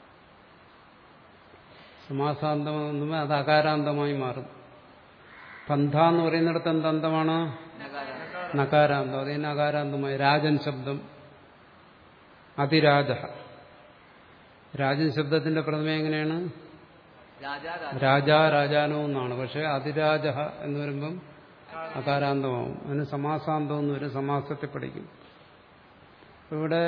സമാസാന്തം എന്നുമ്പോൾ അത് അകാരാന്തമായി മാറും പന്ഥ എന്ന് പറയുന്നിടത്ത് എന്ത് അന്തമാണ് നഗാര നകാരാന്തം അതിന് അകാരാന്തമായി രാജൻ ശബ്ദം അതിരാജ രാജൻ ശബ്ദത്തിന്റെ പ്രഥമ എങ്ങനെയാണ് രാജാ രാജ രാജാ രാജാനോ എന്നാണ് പക്ഷെ അതിരാജ എന്ന് വരുമ്പം അകാരാന്തമാവും അതിന് സമാസാന്തം എന്ന് വരും സമാസത്തെ പഠിക്കും ഇവിടെ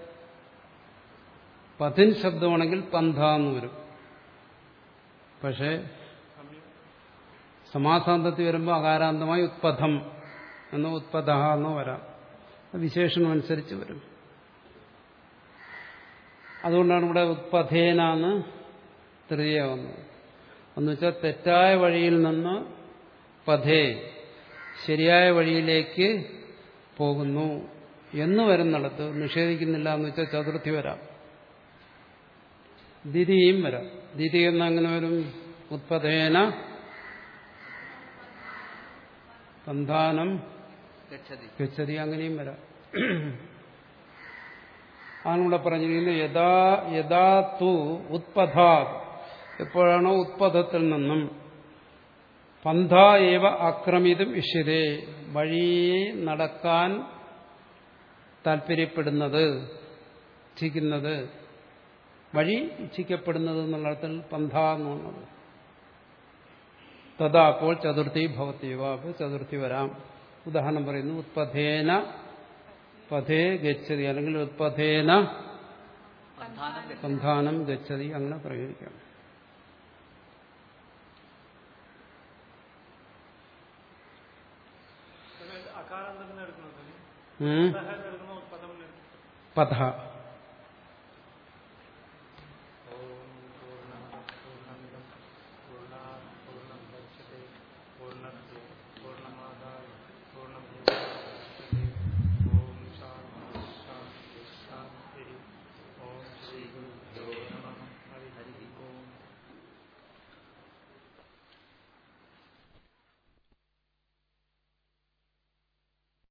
പതിൻ ശബ്ദമാണെങ്കിൽ പന്ഥ എന്ന് വരും പക്ഷേ സമാസാന്തത്തിൽ വരുമ്പോൾ അകാരാന്തമായി ഉത്പഥം എന്നോ ഉത്പഥ എന്നോ വരാം അത് വിശേഷണം അനുസരിച്ച് വരും അതുകൊണ്ടാണ് ഇവിടെ ഉത്പഥേന എന്ന് തൃതീയ വന്നത് എന്ന് വെച്ചാൽ തെറ്റായ വഴിയിൽ നിന്ന് പഥേ ശരിയായ വഴിയിലേക്ക് പോകുന്നു എന്ന് വരുന്നിടത്ത് നിഷേധിക്കുന്നില്ല എന്ന് വെച്ചാൽ ചതുർത്ഥി വരാം ദ്വിതീയം വരാം ദ്വിതീയം എന്ന് അങ്ങനെ വരും ഉത്പഥേന സന്ധാനം ഗച്ഛതി ഗച്ഛതി അങ്ങനെയും വരാം ആണ് ഇവിടെ പറഞ്ഞിരിക്കുന്നത് യഥാ യഥാ തു ഉത്പഥാ എപ്പോഴാണോ ഉത്പഥത്തിൽ നിന്നും പന്ഥ ഏവ ആക്രമിതും ഇഷ്യതേ വഴിയെ നടക്കാൻ താല്പര്യപ്പെടുന്നത് ഇച്ഛിക്കുന്നത് വഴി ഇച്ഛിക്കപ്പെടുന്നത് എന്നുള്ള അർത്ഥത്തിൽ പന്ഥ എന്ന് പറഞ്ഞത് തഥാ അപ്പോൾ ചതുർത്ഥി ഭവത്യവ അപ്പോൾ ചതുർത്ഥി വരാം ഉദാഹരണം പറയുന്നു ഉത്പഥേന പഥേ ഗച്ഛതി അല്ലെങ്കിൽ ഉത്പഥേന സന്ധാനം ഗച്ഛതി സന്ധാനം ഗച്ഛതി അങ്ങനെ പ്രയോഗിക്കാം അകാലം തന്നെ എടുക്കുന്നത് ഉം. സഹ എടുക്കുന്ന ഉത്പദം പഥ